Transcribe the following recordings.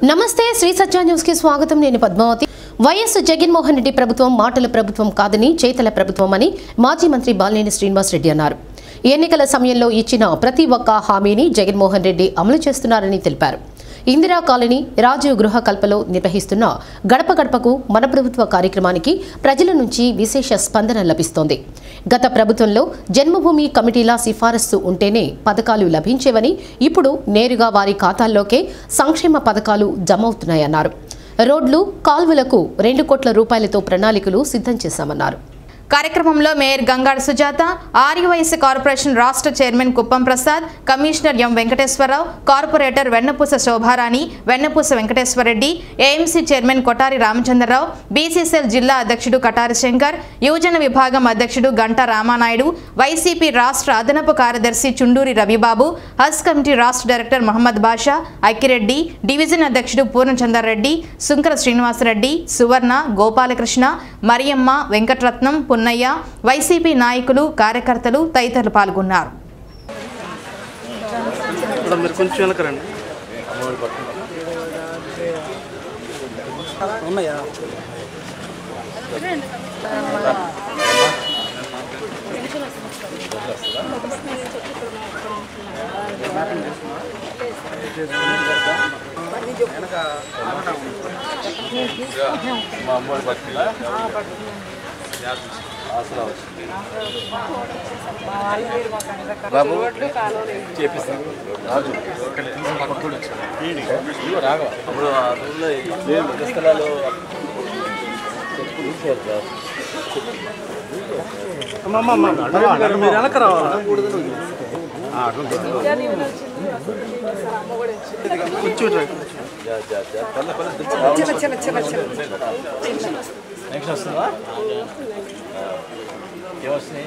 నమస్తే శ్రీ సత్య న్యూస్ కి స్వాగతం నేను పద్మావతి వైఎస్ జగన్మోహన్ రెడ్డి ప్రభుత్వం మాటల ప్రభుత్వం కాదని చేతల ప్రభుత్వం అని మాజీ మంత్రి బాలినేని శ్రీనివాస్ రెడ్డి అన్నారు ఎన్నికల సమయంలో ఇచ్చిన ప్రతి ఒక్క హామీని జగన్మోహన్ రెడ్డి అమలు చేస్తున్నారని తెలిపారు ఇందిరా కాలనీ రాజీవ్ గృహ కల్పలో నిర్వహిస్తున్న గడప గడపకు మన ప్రభుత్వ కార్యక్రమానికి ప్రజల నుంచి విశేష స్పందన లభిస్తోంది గత ప్రభుత్వంలో జన్మభూమి కమిటీల సిఫారసు ఉంటేనే పథకాలు లభించేవని ఇప్పుడు నేరుగా వారి ఖాతాల్లోకే సంక్షేమ పథకాలు జమవుతున్నాయన్నారు రోడ్లు కాల్వలకు రెండు కోట్ల రూపాయలతో ప్రణాళికలు సిద్ధం చేశామన్నారు కార్యక్రమంలో మేయర్ గంగాడ సుజాత ఆర్యవైశ్య కార్పొరేషన్ రాష్ట్ర chairman Kuppam Prasad commissioner M Venkateswararao corporator Vennapusa Shobharani Vennapusa Venkateswarareddy AMC chairman Kotari Ramachandrarao BCCL జిల్లా అధ్యక్షుడు కటారి శంకర్ యువజన విభాగం అధ్యక్షుడు గంటా రామానాయుడు వైసీపీ రాష్ట్ర అదనపు కార్యదర్శి చుండూరి రవిబాబు హజ్ కమిటీ రాష్ట్ర డైరెక్టర్ మహమ్మద్ బాషా అక్కిరెడ్డి డివిజన్ అధ్యక్షుడు పూర్ణచంద్రారెడ్డి సుంకర శ్రీనివాసరెడ్డి సువర్ణ గోపాలకృష్ణ మరియమ్మ వెంకటరత్నం పున్నయ్య వైసీపీ నాయకులు కార్యకర్తలు తదితరులు పాల్గొన్నారు మేడం మీరు కొంచెం వెనక రండి ఉన్నాయా బాబు చేపిస్తాను రాజు రాఘవ అప్పుడు ఆ రోజుల్లో ఈ పుస్తకాలు చెప్పులు ఇచ్చారు సార్ అమ్మ, అమ్మ, అమ్మ. మీరు మీరు వెనక రావాలా కొంచెం ఇటు రండి. జా, జా, జా. పల్ల, పల్ల, తెచ్చు. నెక్స్ట్ వస్తుందా ఆ. ఏమొస్తున్నాయి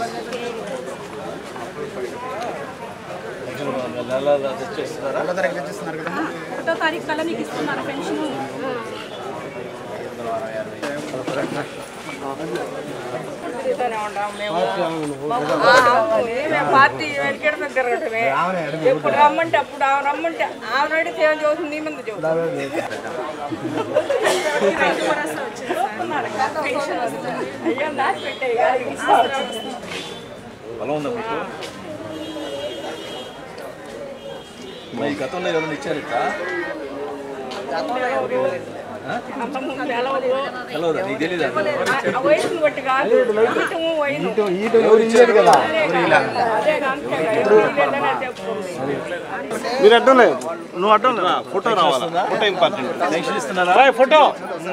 నెక్స్ట్ నెల నెల తెచ్చేస్తున్నారా ఒకటో తారీఖు కల్లా నీకు ఇస్తున్నారు పెన్షన్ పార్టీ వెనకడ దగ్గరమే ఎప్పుడు రమ్మంటే అప్పుడు ఆమె రమ్మంటే ఆమె అడిగితే ఏం చదువుతుంది నీ మీద చదువుతుంది అయ్యో నాకు పెట్టాయి బలం ఉందా మీకు మరి ఈ గతంలో ఎవరైనా ఇచ్చారట తెలవదా నీకు తెలీదా వయసును బట్టి కాదు ఈటము వయసు ఎవరు ఇచ్చారు కదా అదే కాదు చెప్పుకుంది మీరు అడ్డం లేదు నువ్వు అడ్డం లేదు ఫోటో రావాలా ఫోటో ఇంపార్టెంట్ నెక్స్ట్ ఇస్తున్నారా ఫోటో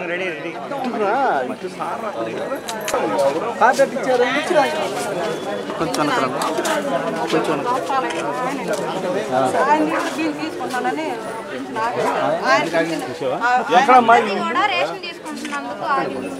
కొంచెం వెనక రండి. కొంచెం వెనక ఎక్కడమ్మా ఇది? కూడా రేషన్ తీసుకుంటున్నందుకు ఆగింది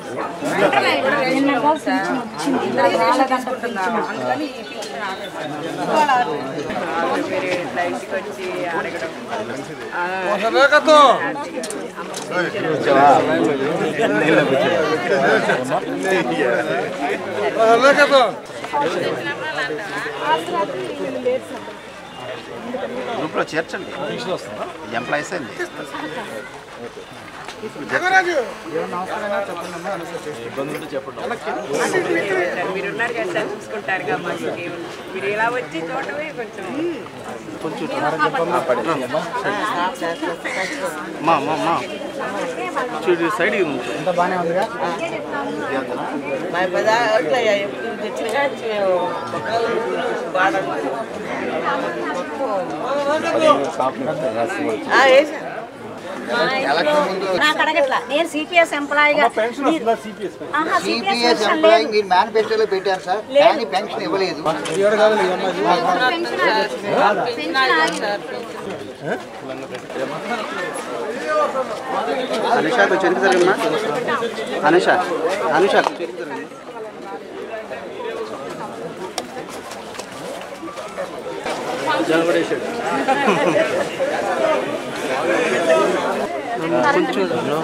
గ్రూప్లో చేర్చండి ఎంప్లాయీస్ అండి ఇబ్బంది ఉంటే చెప్పండి మీరున్నారు కదా చూసుకుంటారు కదా మాకు మీరు ఇలా వచ్చి చూడటమే కొంచెం మా మా మా చూడు సైడ్ నుంచి నాకు అడగట్లా నేను సిపిఎస్ ఎంప్లాయీగా ఆహా, CPS సిపిఎస్ పెన్షన్ ఎంప్లాయీ లేదు. మీరు మేనిఫెస్టోలో పెట్టారు సార్ కానీ పెన్షన్ ఇవ్వలేదు పెన్షన్ ఆగింది. అనుష కొంచెం వెనక్కి జరగమ్మా అనుష అనుష కొంచెం వెనక్కి జరగమ్మా జనబడేసాడు కొంచెం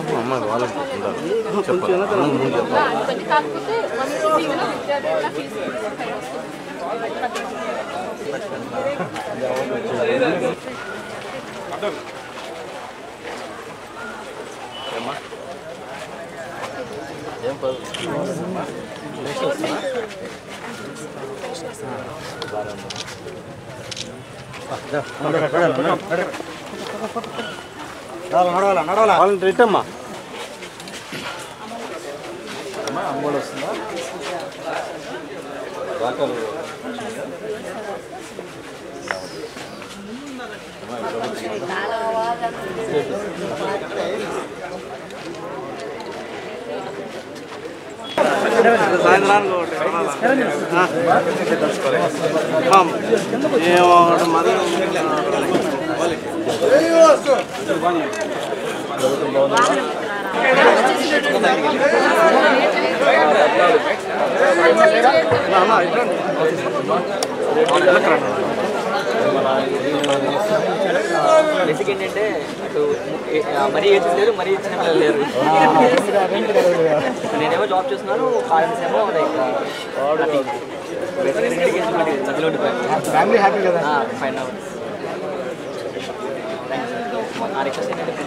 కొంచెం వెనక రండి. కాకపోతే అమ్మా ఏం పర్వాలేదు. నెక్స్ట్ వస్తున్నా బాగానే ఉంది. రిటమ్మా అమ్మా అమ్మోడు వస్తుందా దాఖలు సాయంత్రానికి ఒకటి ఏమో ఒకటి మరి బేసిక్ ఏంటంటే అటు ఏ- ఆ, మరీ ఏజ్ లేరు మరీ చిన్న పిల్లలు లేరు నేనేమో జాబ్ చేస్తున్నాను పేరెంట్స్ ఏమో లైక్ మధ్యలో ఫ్యామిలీ హ్యాపీ కదా ఫైవ్ అవర్స్ ఆ రిక్వెస్ట్ ఏంటంటే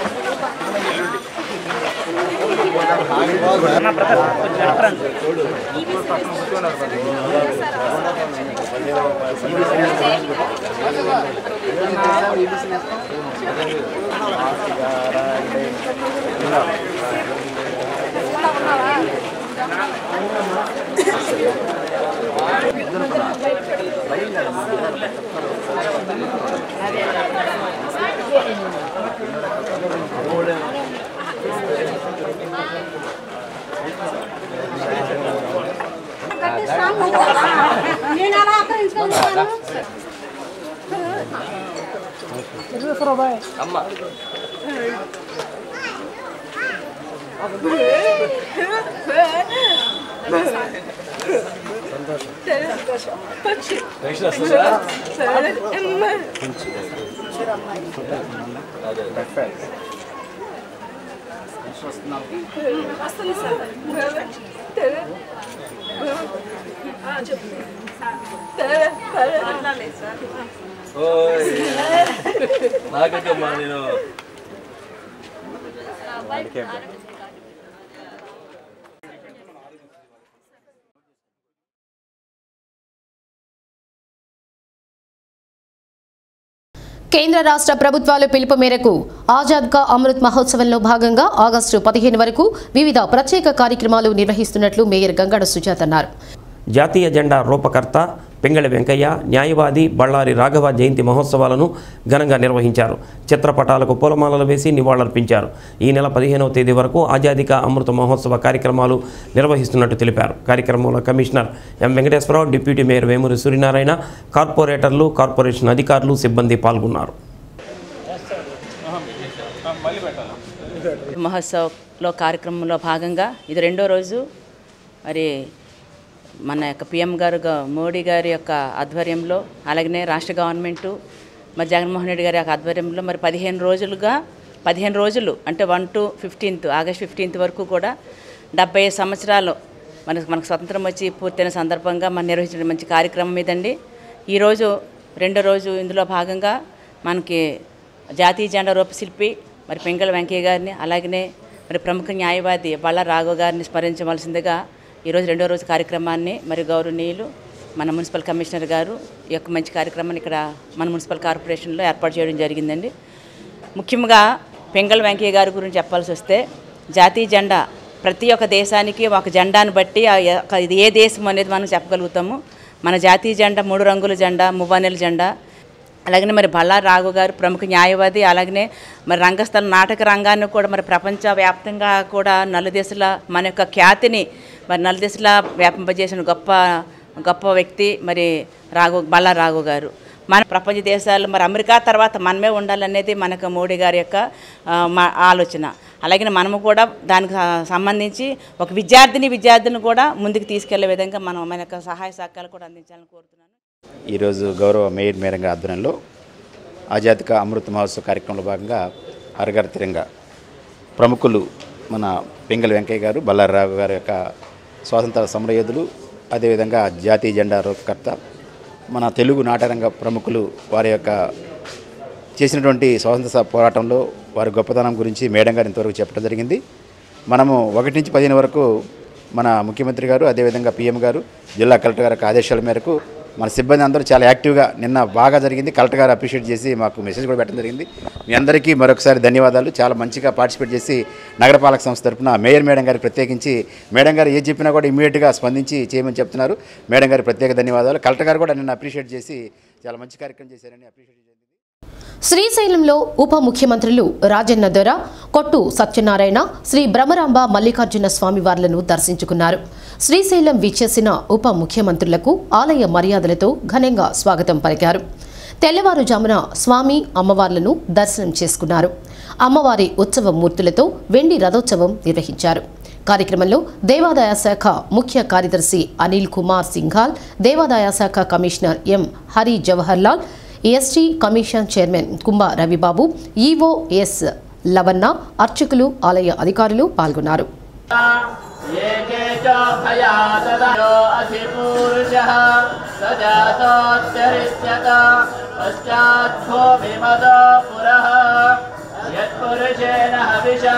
నేను అలా ఆకరించుకుంటాను అమ్మ నెక్స్ట్ వస్తుందా ఓయ్ నాకంటే అమ్మా నేను కేంద్ర రాష్ట్ర ప్రభుత్వాల పిలుపు మేరకు ఆజాద్ కా అమృత్ మహోత్సవంలో భాగంగా ఆగస్టు పదిహేను వరకు వివిధ ప్రత్యేక కార్యక్రమాలు నిర్వహిస్తున్నట్లు మేయర్ గంగాడ సుజాత అన్నారు జాతీయ జెండా రూపకర్త పింగళి వెంకయ్య న్యాయవాది బళ్ళారి రాఘవ జయంతి మహోత్సవాలను ఘనంగా నిర్వహించారు చిత్రపటాలకు పూలమాలలు వేసి నివాళులర్పించారు ఈ నెల పదిహేనవ తేదీ వరకు ఆజాదీ కా అమృత మహోత్సవ కార్యక్రమాలు నిర్వహిస్తున్నట్టు తెలిపారు కార్యక్రమంలో commissioner M Venkateswararao deputy mayor Vemuri Suryanarayana కార్పొరేటర్లు కార్పొరేషన్ అధికారులు సిబ్బంది పాల్గొన్నారు మహోత్సవ్లో కార్యక్రమంలో భాగంగా ఇది రెండో రోజు మరి మన యొక్క పిఎం గారు గా- మోడీ గారి యొక్క ఆధ్వర్యంలో అలాగనే రాష్ట్ర గవర్నమెంటు మరి జగన్మోహన్ రెడ్డి గారి యొక్క ఆధ్వర్యంలో మరి పదిహేను రోజులుగా పదిహేను రోజులు అంటే one to fifteenth August fifteenth వరకు కూడా డెబ్బై ఐదు సంవత్సరాలు మనకు మనకు స్వతంత్రం వచ్చి పూర్తయిన సందర్భంగా మనం నిర్వహించిన మంచి కార్యక్రమం ఇదండి ఈరోజు రెండో రోజు ఇందులో భాగంగా మనకి జాతీయ జెండా రూపశిల్పి మరి పెంగళ వెంకయ్య గారిని అలాగనే మరి ప్రముఖ న్యాయవాది బళ్ళ రాఘవ గారిని స్మరించవలసిందిగా ఈరోజు రెండో రోజు కార్యక్రమాన్ని మరి గౌరవనీయులు మన మున్సిపల్ కమిషనర్ గారు ఈ యొక్క మంచి కార్యక్రమాన్ని ఇక్కడ మన మున్సిపల్ కార్పొరేషన్లో ఏర్పాటు చేయడం జరిగిందండి ముఖ్యంగా పెంగళ వెంకయ్య గారి గురించి చెప్పాల్సి వస్తే జాతీయ జెండా ప్రతి ఒక్క దేశానికి ఒక జెండాను బట్టి ఆ యొక్క ఇది ఏ దేశం అనేది మనం చెప్పగలుగుతాము మన జాతీయ జెండా మూడు రంగుల జెండా మువ్వనెల జెండా అలాగనే మరి బళ్ళారి రాఘు గారు ప్రముఖ న్యాయవాది అలాగనే మరి రంగస్థల నాటక రంగాన్ని కూడా మరి ప్రపంచవ్యాప్తంగా కూడా నలుదేశాల మన యొక్క ఖ్యాతిని మరి నలుదేశాల వ్యాపింపజేసిన గొప్ప గొప్ప వ్యక్తి మరి రాఘు బళ్ళారి రాఘు గారు మన ప్రపంచ దేశాలు మరి అమెరికా తర్వాత మనమే ఉండాలనేది మనకు మోడీ గారి యొక్క ఆ, మా ఆలోచన అలాగే మనము కూడా దానికి స- సంబంధించి ఒక విద్యార్థిని విద్యార్థిని కూడా ముందుకు తీసుకెళ్లే విధంగా మనం మన యొక్క సహాయ సహకారాలు కూడా అందించాలని కోరుతున్నాను ఈరోజు గౌరవ మేయర్ మేరంగా ఆధ్వర్యంలో ఆజాద్ కా అమృత మహోత్సవ కార్యక్రమంలో భాగంగా హరఘర్ తిరంగా ప్రముఖులు మన పింగళ వెంకయ్య గారు బల్లారావు గారి యొక్క స్వాతంత్ర సమరయోధులు అదేవిధంగా జాతీయ జెండా రూపకర్త మన తెలుగు నాటరంగ ప్రముఖులు వారి యొక్క చేసినటువంటి స్వాతంత్ర స- పోరాటంలో వారి గొప్పతనం గురించి మేడం గారు ఇంతవరకు చెప్పడం జరిగింది మనము ఒకటి నుంచి పదిహేను వరకు మన ముఖ్యమంత్రి గారు అదేవిధంగా పీఎం గారు జిల్లా కలెక్టర్ గారి యొక్క ఆదేశాల మేరకు మన సిబ్బంది అందరూ చాలా యాక్టివ్గా నిన్న బాగా జరిగింది కలెక్టర్ గారు అప్రిషియేట్ చేసి మాకు మెసేజ్ కూడా పెట్టడం జరిగింది మీ అందరికీ మరొకసారి ధన్యవాదాలు చాలా మంచిగా పార్టిసిపేట్ చేసి నగరపాలక సంస్థ తరపున మేయర్ మేడం గారికి ప్రత్యేకించి మేడం గారు ఏది చెప్పినా కూడా ఇమీడియట్గా స్పందించి చేయమని చెప్తున్నారు మేడం గారికి ప్రత్యేక ధన్యవాదాలు కలెక్టర్ గారు కూడా నిన్న అప్రిషియేట్ చేసి చాలా మంచి కార్యక్రమం చేశారని అప్రిషియేట్ శ్రీశైలంలో ఉప ముఖ్యమంత్రులు రాజన్న దొర కొట్టు సత్యనారాయణ శ్రీ బ్రహ్మరాంబ మల్లికార్జున స్వామివార్లను దర్శించుకున్నారు శ్రీశైలం విచ్చేసిన ఉప ముఖ్యమంత్రులకు ఆలయ మర్యాదలతో ఘనంగా స్వాగతం పలికారు తెల్లవారుజామున స్వామి అమ్మవార్లను దర్శనం చేసుకున్నారు అమ్మవారి ఉత్సవ మూర్తులతో వెండి రథోత్సవం నిర్వహించారు కార్యక్రమంలో దేవాదాయ శాఖ ముఖ్య కార్యదర్శి అనిల్ కుమార్ సింఘాల్ దేవాదాయ శాఖ commissioner M Hari Jawaharlal ST commission chairman Kumbha Ravibabu EO S Lavanna అర్చకులు ఆలయ అధికారులు పాల్గొన్నారు अधिपूरुषः स जातोत्तरिष्यत पश्चात्थो विमदो पुरः यत्पुरुषेण हविषा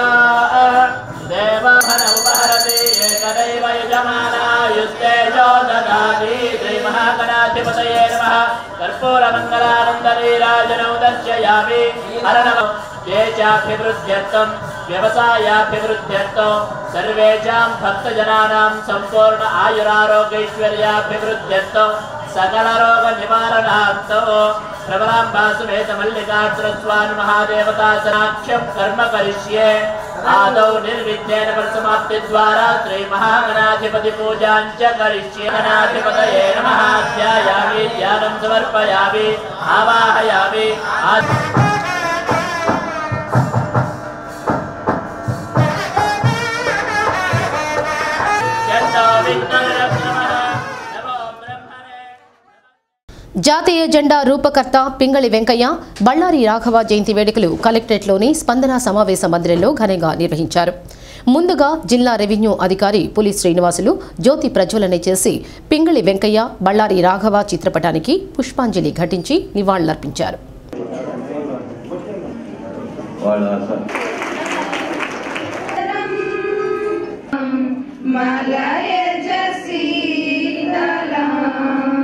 देवहनमुपहरति एकदैव यजमानायुस्तेजो ददाति श्रीमहागणाधिपतये नमः कर्पूरमङ्गलानन्दनीराजनौ दर्शयामि हरणम् ये चाभिवृद्ध्यर्थम् व्यवसायाभिवृद्ध्यर्थं सर्वेषां भक्तजनानां सम्पूर्ण आयुरारोग्यैश्वर्याभिवृद्ध्यर्थं सकलरोगनिवारणार्थो प्रबलाम्बासुमेतमल्लिकार्जुनस्वामि महादेवतासनाख्यं कर्म करिष्ये आदौ निर्विघ्नेन परिसमाप्तिद्वारा श्रीमहागणाधिपतिपूजां च करिष्ये गणाधिपतये नमः ध्यायामि ध्यानं समर्पयामि आवाहयामि आ- జాతీయ జెండా రూపకర్త పింగళి వెంకయ్య బళ్ళారి రాఘవ జయంతి వేడుకలు కలెక్టరేట్లోని స్పందన సమావేశ మందిరంలో ఘనంగా నిర్వహించారు ముందుగా జిల్లా రెవెన్యూ అధికారి పులి శ్రీనివాసులు జ్యోతి ప్రజ్వలన చేసి పింగళి వెంకయ్య బళ్ళారి రాఘవ చిత్రపటానికి పుష్పాంజలి ఘటించి నివాళులర్పించారు మలయజ శీతలం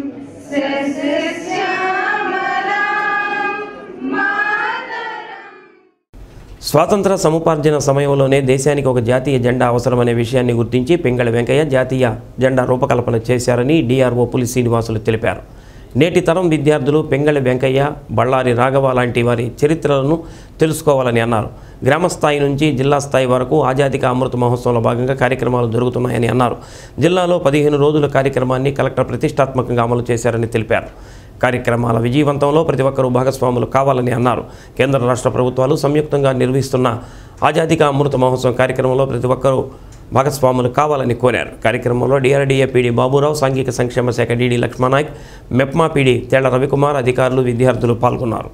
సస్యశ్యామలం స్వాతంత్ర సముపార్జన సమయంలోనే దేశానికి ఒక జాతీయ జెండా అవసరమనే విషయాన్ని గుర్తించి పింగళి వెంకయ్య జాతీయ జెండా రూపకల్పన చేశారని డిఆర్ఓ పులి శ్రీనివాసులు తెలిపారు నేటి తరం విద్యార్థులు పెంగళి వెంకయ్య బళ్ళారి రాఘవ లాంటి వారి చరిత్రలను తెలుసుకోవాలని అన్నారు గ్రామ స్థాయి నుంచి జిల్లా స్థాయి వరకు ఆజాదిక అమృత మహోత్సవంలో భాగంగా కార్యక్రమాలు జరుగుతున్నాయని అన్నారు జిల్లాలో పదిహేను రోజుల కార్యక్రమాన్ని కలెక్టర్ ప్రతిష్టాత్మకంగా అమలు చేశారని తెలిపారు కార్యక్రమాల విజయవంతంలో ప్రతి ఒక్కరూ భాగస్వాములు కావాలని అన్నారు కేంద్ర రాష్ట్ర ప్రభుత్వాలు సంయుక్తంగా నిర్వహిస్తున్న ఆజాదిక అమృత మహోత్సవం కార్యక్రమంలో ప్రతి ఒక్కరూ భాగస్వాములు కావాలని కోరారు కార్యక్రమంలో డిఆర్డీఏ పీడీ బాబురావు సాంఘిక సంక్షేమ శాఖ DD Lakshmanayak MEPMA PD Thella Ravikumar అధికారులు విద్యార్థులు పాల్గొన్నారు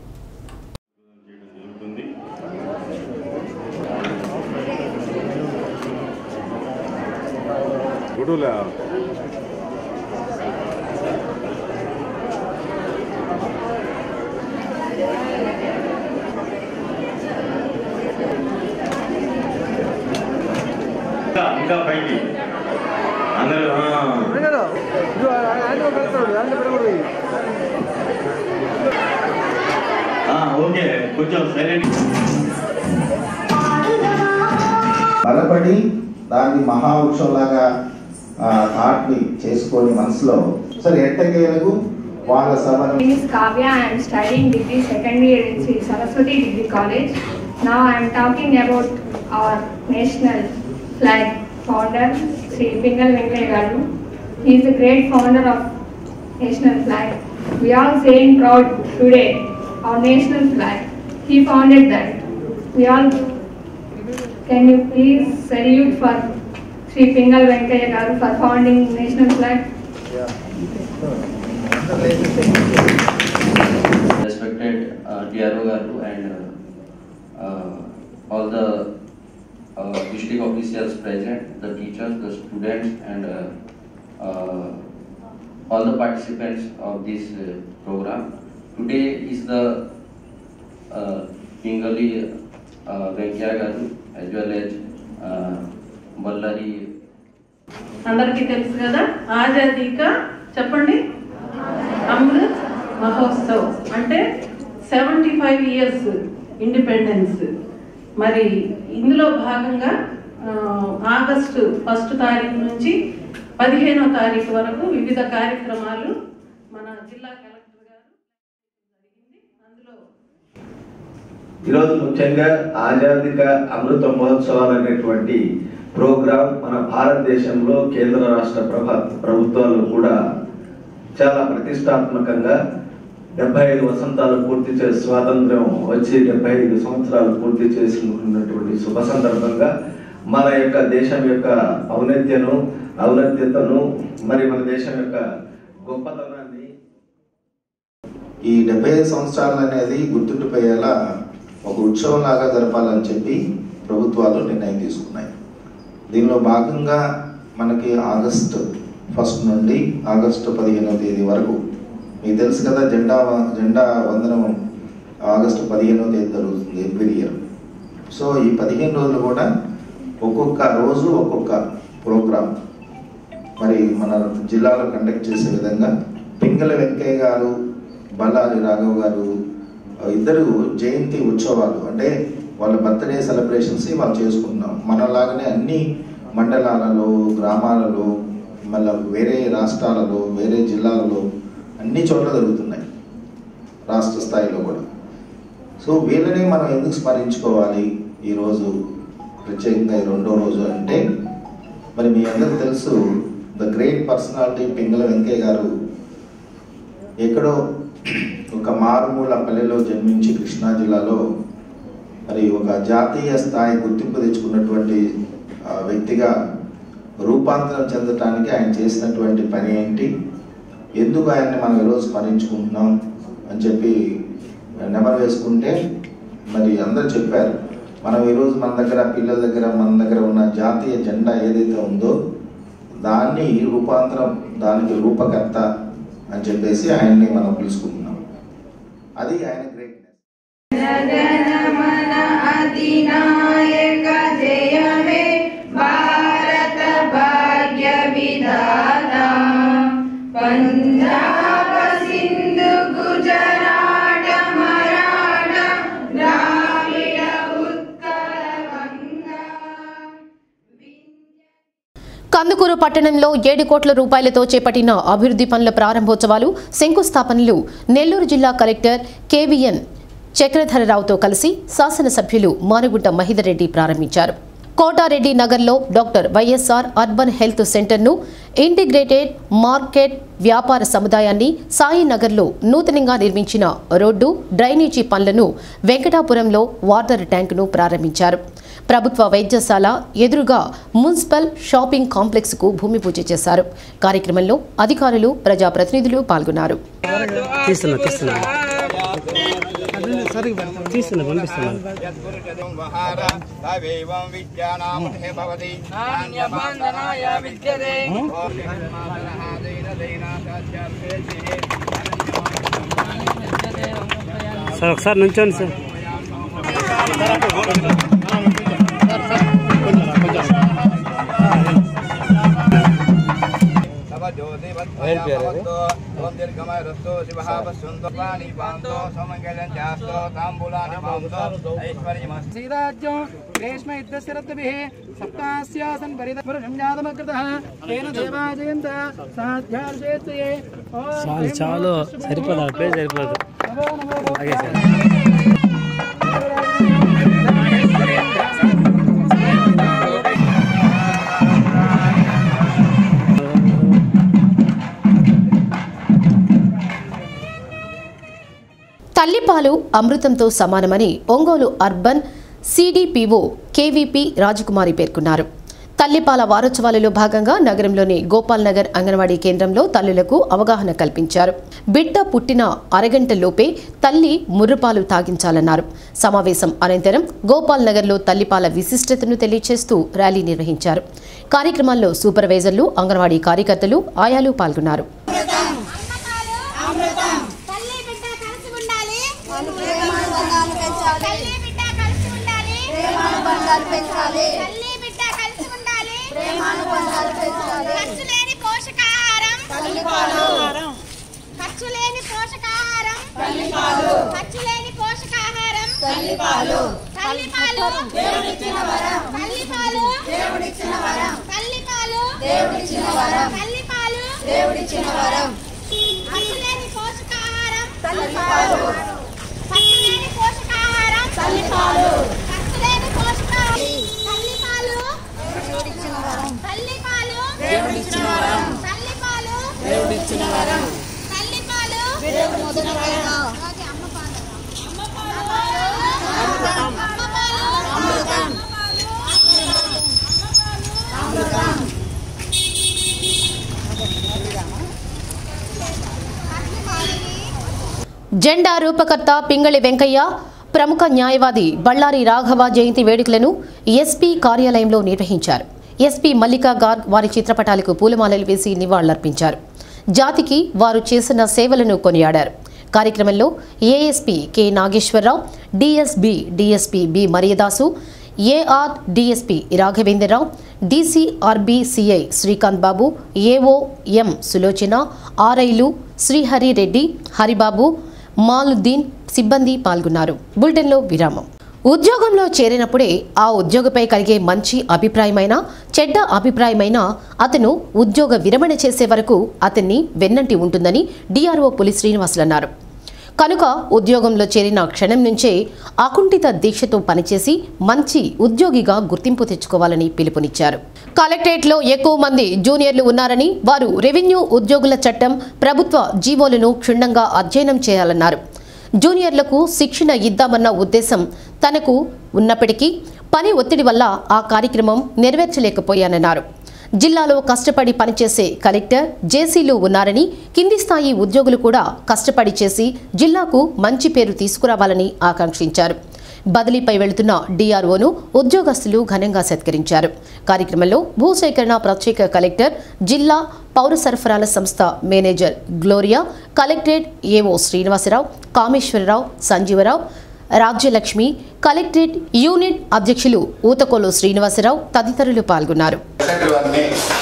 ఇంకా పైకి అందరూ ఓకే కొంచెం సైలెంట్ బలపడి దాన్ని మహావృక్షంలాగా థాట్ని చేసుకొని మనసులో సరే ఎట్టకేలకు వాళ్ళ సభను name is Kavya. I am studying degree second year in Sri Saraswati Degree College. Now I am talking about our national flag founder, Sri Pingal Venkaya Garu. He is the great founder of national flag. We all saying proud today our national flag. He founded that. We all can you please salute for Sri Pingal Venkaya Garu for founding national flag? respected uh, DRO Garu and uh, uh, all the uh, district officials present, the teachers, the students, and uh, uh, all the participants of this uh, program. Today is the uh, Pingali uh, Venkaya Garu as well as uh, Ballari అందరికీ తెలుసు కదా ఆజాదీ కా చెప్పండి అమృత్ మహోత్సవ్ అంటే seventy five years independence మరి ఇందులో భాగంగా ఆ, ఆగస్టు ఫస్ట్ తారీఖు నుంచి పదిహేనో తారీఖు వరకు వివిధ కార్యక్రమాలు మన జిల్లా కలెక్టర్ గారు ఈరోజు ముఖ్యంగా ఆజాదిక అమృత మహోత్సవాలు అనేటువంటి ప్రోగ్రాం మన భారతదేశంలో కేంద్ర రాష్ట్ర ప్రభ ప్రభుత్వాలు కూడా చాలా ప్రతిష్టాత్మకంగా డెబ్బై ఐదు వసంతాలు పూర్తి చేసి స్వాతంత్ర్యం వచ్చి డెబ్బై ఐదు సంవత్సరాలు పూర్తి చేసుకున్నటువంటి శుభ సందర్భంగా మన యొక్క దేశం యొక్క ఔన్నత్యను ఔన్నత్యతను మరి మన దేశం యొక్క గొప్పతనాన్ని ఈ డెబ్బై ఐదు సంవత్సరాలు అనేది గుర్తుండిపోయేలా ఒక ఉత్సవం లాగా జరపాలని చెప్పి ప్రభుత్వాలు నిర్ణయం తీసుకున్నాయి దీనిలో భాగంగా మనకి ఆగస్టు ఫస్ట్ నుండి ఆగస్టు పదిహేనవ తేదీ వరకు మీకు తెలుసు కదా జెండా వ- జెండా వందనం ఆగస్టు పదిహేనవ తేదీ జరుగుతుంది ఎవ్రీ ఇయర్ సో ఈ పదిహేను రోజులు కూడా ఒక్కొక్క రోజు ఒక్కొక్క ప్రోగ్రామ్ మరి మన జిల్లాలో కండక్ట్ చేసే విధంగా పింగళ వెంకయ్య గారు బల్లారి రాఘవ్ గారు ఇద్దరు జయంతి ఉత్సవాలు అంటే వాళ్ళ బర్త్డే సెలబ్రేషన్స్ వాళ్ళు చేసుకుంటున్నాం మనలాగానే అన్ని మండలాలలో గ్రామాలలో మళ్ళీ వేరే రాష్ట్రాలలో వేరే జిల్లాలలో అన్ని చోట్ల జరుగుతున్నాయి రాష్ట్ర స్థాయిలో కూడా సో వీళ్ళని మనం ఎందుకు స్మరించుకోవాలి ఈరోజు ప్రత్యేకంగా ఈ రెండో రోజు అంటే మరి మీ అందరికి తెలుసు the great personality Pingali Venkayya garu ఎక్కడో ఒక మారుమూల పల్లెలో జన్మించి కృష్ణా జిల్లాలో మరి ఒక జాతీయ స్థాయి గుర్తింపు తెచ్చుకున్నటువంటి ఆ, వ్యక్తిగా రూపాంతరం చెందటానికి ఆయన చేసినటువంటి పని ఏంటి ఎందుకు ఆయన్ని మనం ఈరోజు స్మరించుకుంటున్నాం అని చెప్పి నెమరు వేసుకుంటే మరి అందరూ చెప్పారు మనం ఈరోజు మన దగ్గర పిల్లల దగ్గర మన దగ్గర ఉన్న జాతీయ జెండా ఏదైతే ఉందో దాన్ని రూపాంతరం దానికి రూపకర్త అని చెప్పేసి ఆయన్ని మనం పిలుచుకుంటున్నాం అది ఆయన గ్రేట్ జగనమన అధినాయక జయ మే భారత భాగ్య విధాత పంజాబ సింధు గుజరాట మరాఠ ద్రావిడ ఉత్కల కందుకూరు పట్టణంలో ఏడు కోట్ల రూపాయలతో చేపట్టిన అభివృద్ధి పనుల ప్రారంభోత్సవాలు శంకుస్థాపనలు నెల్లూరు జిల్లా కలెక్టర్ కేవీఎన్ చక్రధరరావుతో కలిసి శాసనసభ్యులు మానుగుంట మహిదర్ రెడ్డి ప్రారంభించారు కోటారెడ్డి నగర్లో డాక్టర్ వైఎస్ఆర్ అర్బన్ హెల్త్ సెంటర్ను ఇంటిగ్రేటెడ్ మార్కెట్ వ్యాపార సముదాయాన్ని సాయి నగర్లో నూతనంగా నిర్మించిన రోడ్డు డ్రైనేజీ పనులను వెంకటాపురంలో వాటర్ ట్యాంకును ప్రారంభించారు ప్రభుత్వ వైద్యశాల ఎదురుగా మున్సిపల్ షాపింగ్ కాంప్లెక్స్కు భూమి పూజ చేశారు కార్యక్రమంలో అధికారులు ప్రజాప్రతినిధులు పాల్గొన్నారు తీస్తున్నా తీస్తున్నా తీస్తున్నా పంపిస్తున్నా సార్ ఒకసారి నుంచోండి సార్ శ్రీరాజ్యం గ్రేష్మ యుద్ధశరద్భిः సప్తాస్యాసన్ పరిధపురుషం జాతమకృతः తేన దేవాజయంత సాధ్యార్జయత్రయే చాలు చాలు సరిపోదు అప్పుడే సరిపోదు అలాగే సార్ తల్లిపాలు అమృతంతో సమానమని Ongole urban CDPO KVP Rajakumari పేర్కొన్నారు తల్లిపాల వారోత్సవాలలో భాగంగా నగరంలోని గోపాల్ నగర్ అంగన్వాడీ కేంద్రంలో తల్లులకు అవగాహన కల్పించారు బిడ్డ పుట్టిన అరగంటలోపే తల్లి ముర్రుపాలు తాగించాలన్నారు సమావేశం అనంతరం గోపాల్ నగర్లో తల్లిపాల విశిష్టతను తెలియజేస్తూ ర్యాలీ నిర్వహించారు కార్యక్రమాల్లో సూపర్వైజర్లు అంగన్వాడీ కార్యకర్తలు ఆయాలు పాల్గొన్నారు తల్లి బిడ్డ కలిసి ఉండాలి బంధాలు పెంచాలి తల్లి బిడ్డ కలిసి ఉండాలి ప్రేమానుబంధాలు పెంచాలి ఖర్చు లేని పోషకాహారం తల్లిపాలు ఖర్చు లేని పోషకాహారం తల్లిపాలు ఖర్చు లేని పోషకాహారం తల్లిపాలు తల్లిపాలు దేవుడిచ్చిన వరం తల్లిపాలు దేవుడిచ్చిన వరం తల్లిపాలు దేవుడిచ్చిన వరం తల్లిపాలు దేవుడిచ్చిన వరం ఖర్చు లేని పోషకాహారం తల్లిపాలు ఖర్చు లేని పోషకాహారం తల్లిపాలు ఖర్చు లేని పోషకాహారం తల్లిపాలు దేవుడిచ్చిన వరం తల్లిపాలు దేవుడిచ్చిన వరం తల్లిపాలు దేవుడిచ్చిన వరం తల్లిపాలు దేవుడిచ్చిన వరం అమ్మ పాలు అమ్మ పాలు అమ్మ పాలు అమృతం అమృతం జెండా రూపకర్త పింగళి వెంకయ్య ప్రముఖ న్యాయవాది బళ్ళారి రాఘవ జయంతి వేడుకలను ఎస్పీ కార్యాలయంలో నిర్వహించారు ఎస్పీ మల్లికా గార్గ్ వారి చిత్రపటాలకు పూలమాలలు వేసి నివాళులర్పించారు జాతికి వారు చేసిన సేవలను కొనియాడారు కార్యక్రమంలో ASP K Nageswararao DSB DSP B Mariyadasu AR DSP Raghavendrarao DCRB CI Srikanth Babu AO M Sulochana ఆర్ఐలు శ్రీహరి రెడ్డి హరిబాబు మాలుద్దీన్ సిబ్బంది పాల్గొన్నారు బులెటిన్లో విరామం ఉద్యోగంలో చేరినప్పుడే ఆ ఉద్యోగపై కలిగే మంచి అభిప్రాయమైన చెడ్డ అభిప్రాయమైన అతను ఉద్యోగ విరమణ చేసే వరకు అతన్ని వెన్నంటి ఉంటుందని డిఆర్ఓ పులి శ్రీనివాసులు అన్నారు కనుక ఉద్యోగంలో చేరిన క్షణం నుంచే అకుంఠిత దీక్షతో పనిచేసి మంచి ఉద్యోగిగా గుర్తింపు తెచ్చుకోవాలని పిలుపునిచ్చారు కలెక్టరేట్లో ఎక్కువ మంది జూనియర్లు ఉన్నారని వారు రెవెన్యూ ఉద్యోగుల చట్టం ప్రభుత్వ జీవోలను క్షుణ్ణంగా అధ్యయనం చేయాలన్నారు జూనియర్లకు శిక్షణ ఇద్దామన్న ఉద్దేశం తనకు ఉన్నప్పటికీ పని ఒత్తిడి వల్ల ఆ కార్యక్రమం నెరవేర్చలేకపోయానన్నారు జిల్లాలో కష్టపడి పనిచేసే కలెక్టర్ జేసీలు ఉన్నారని కింది స్థాయి ఉద్యోగులు కూడా కష్టపడి చేసి జిల్లాకు మంచి పేరు తీసుకురావాలని ఆకాంక్షించారు బదిలీపై వెళుతున్న డిఆర్ఓను ఉద్యోగస్తులు ఘనంగా సత్కరించారు కార్యక్రమంలో భూసేకరణ ప్రత్యేక కలెక్టర్ జిల్లా పౌర సరఫరాల సంస్థ manager Gloria collectorate AO Srinivasarao Kameswararao Sanjeevarao Rajyalakshmi collectorate unit అధ్యక్షులు ఊతకోలు శ్రీనివాసరావు తదితరులు పాల్గొన్నారు వారిని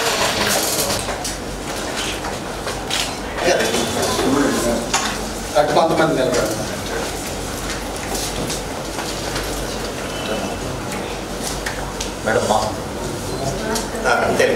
అటు కొంతమంది నిలబడారు మేడం మా అంతే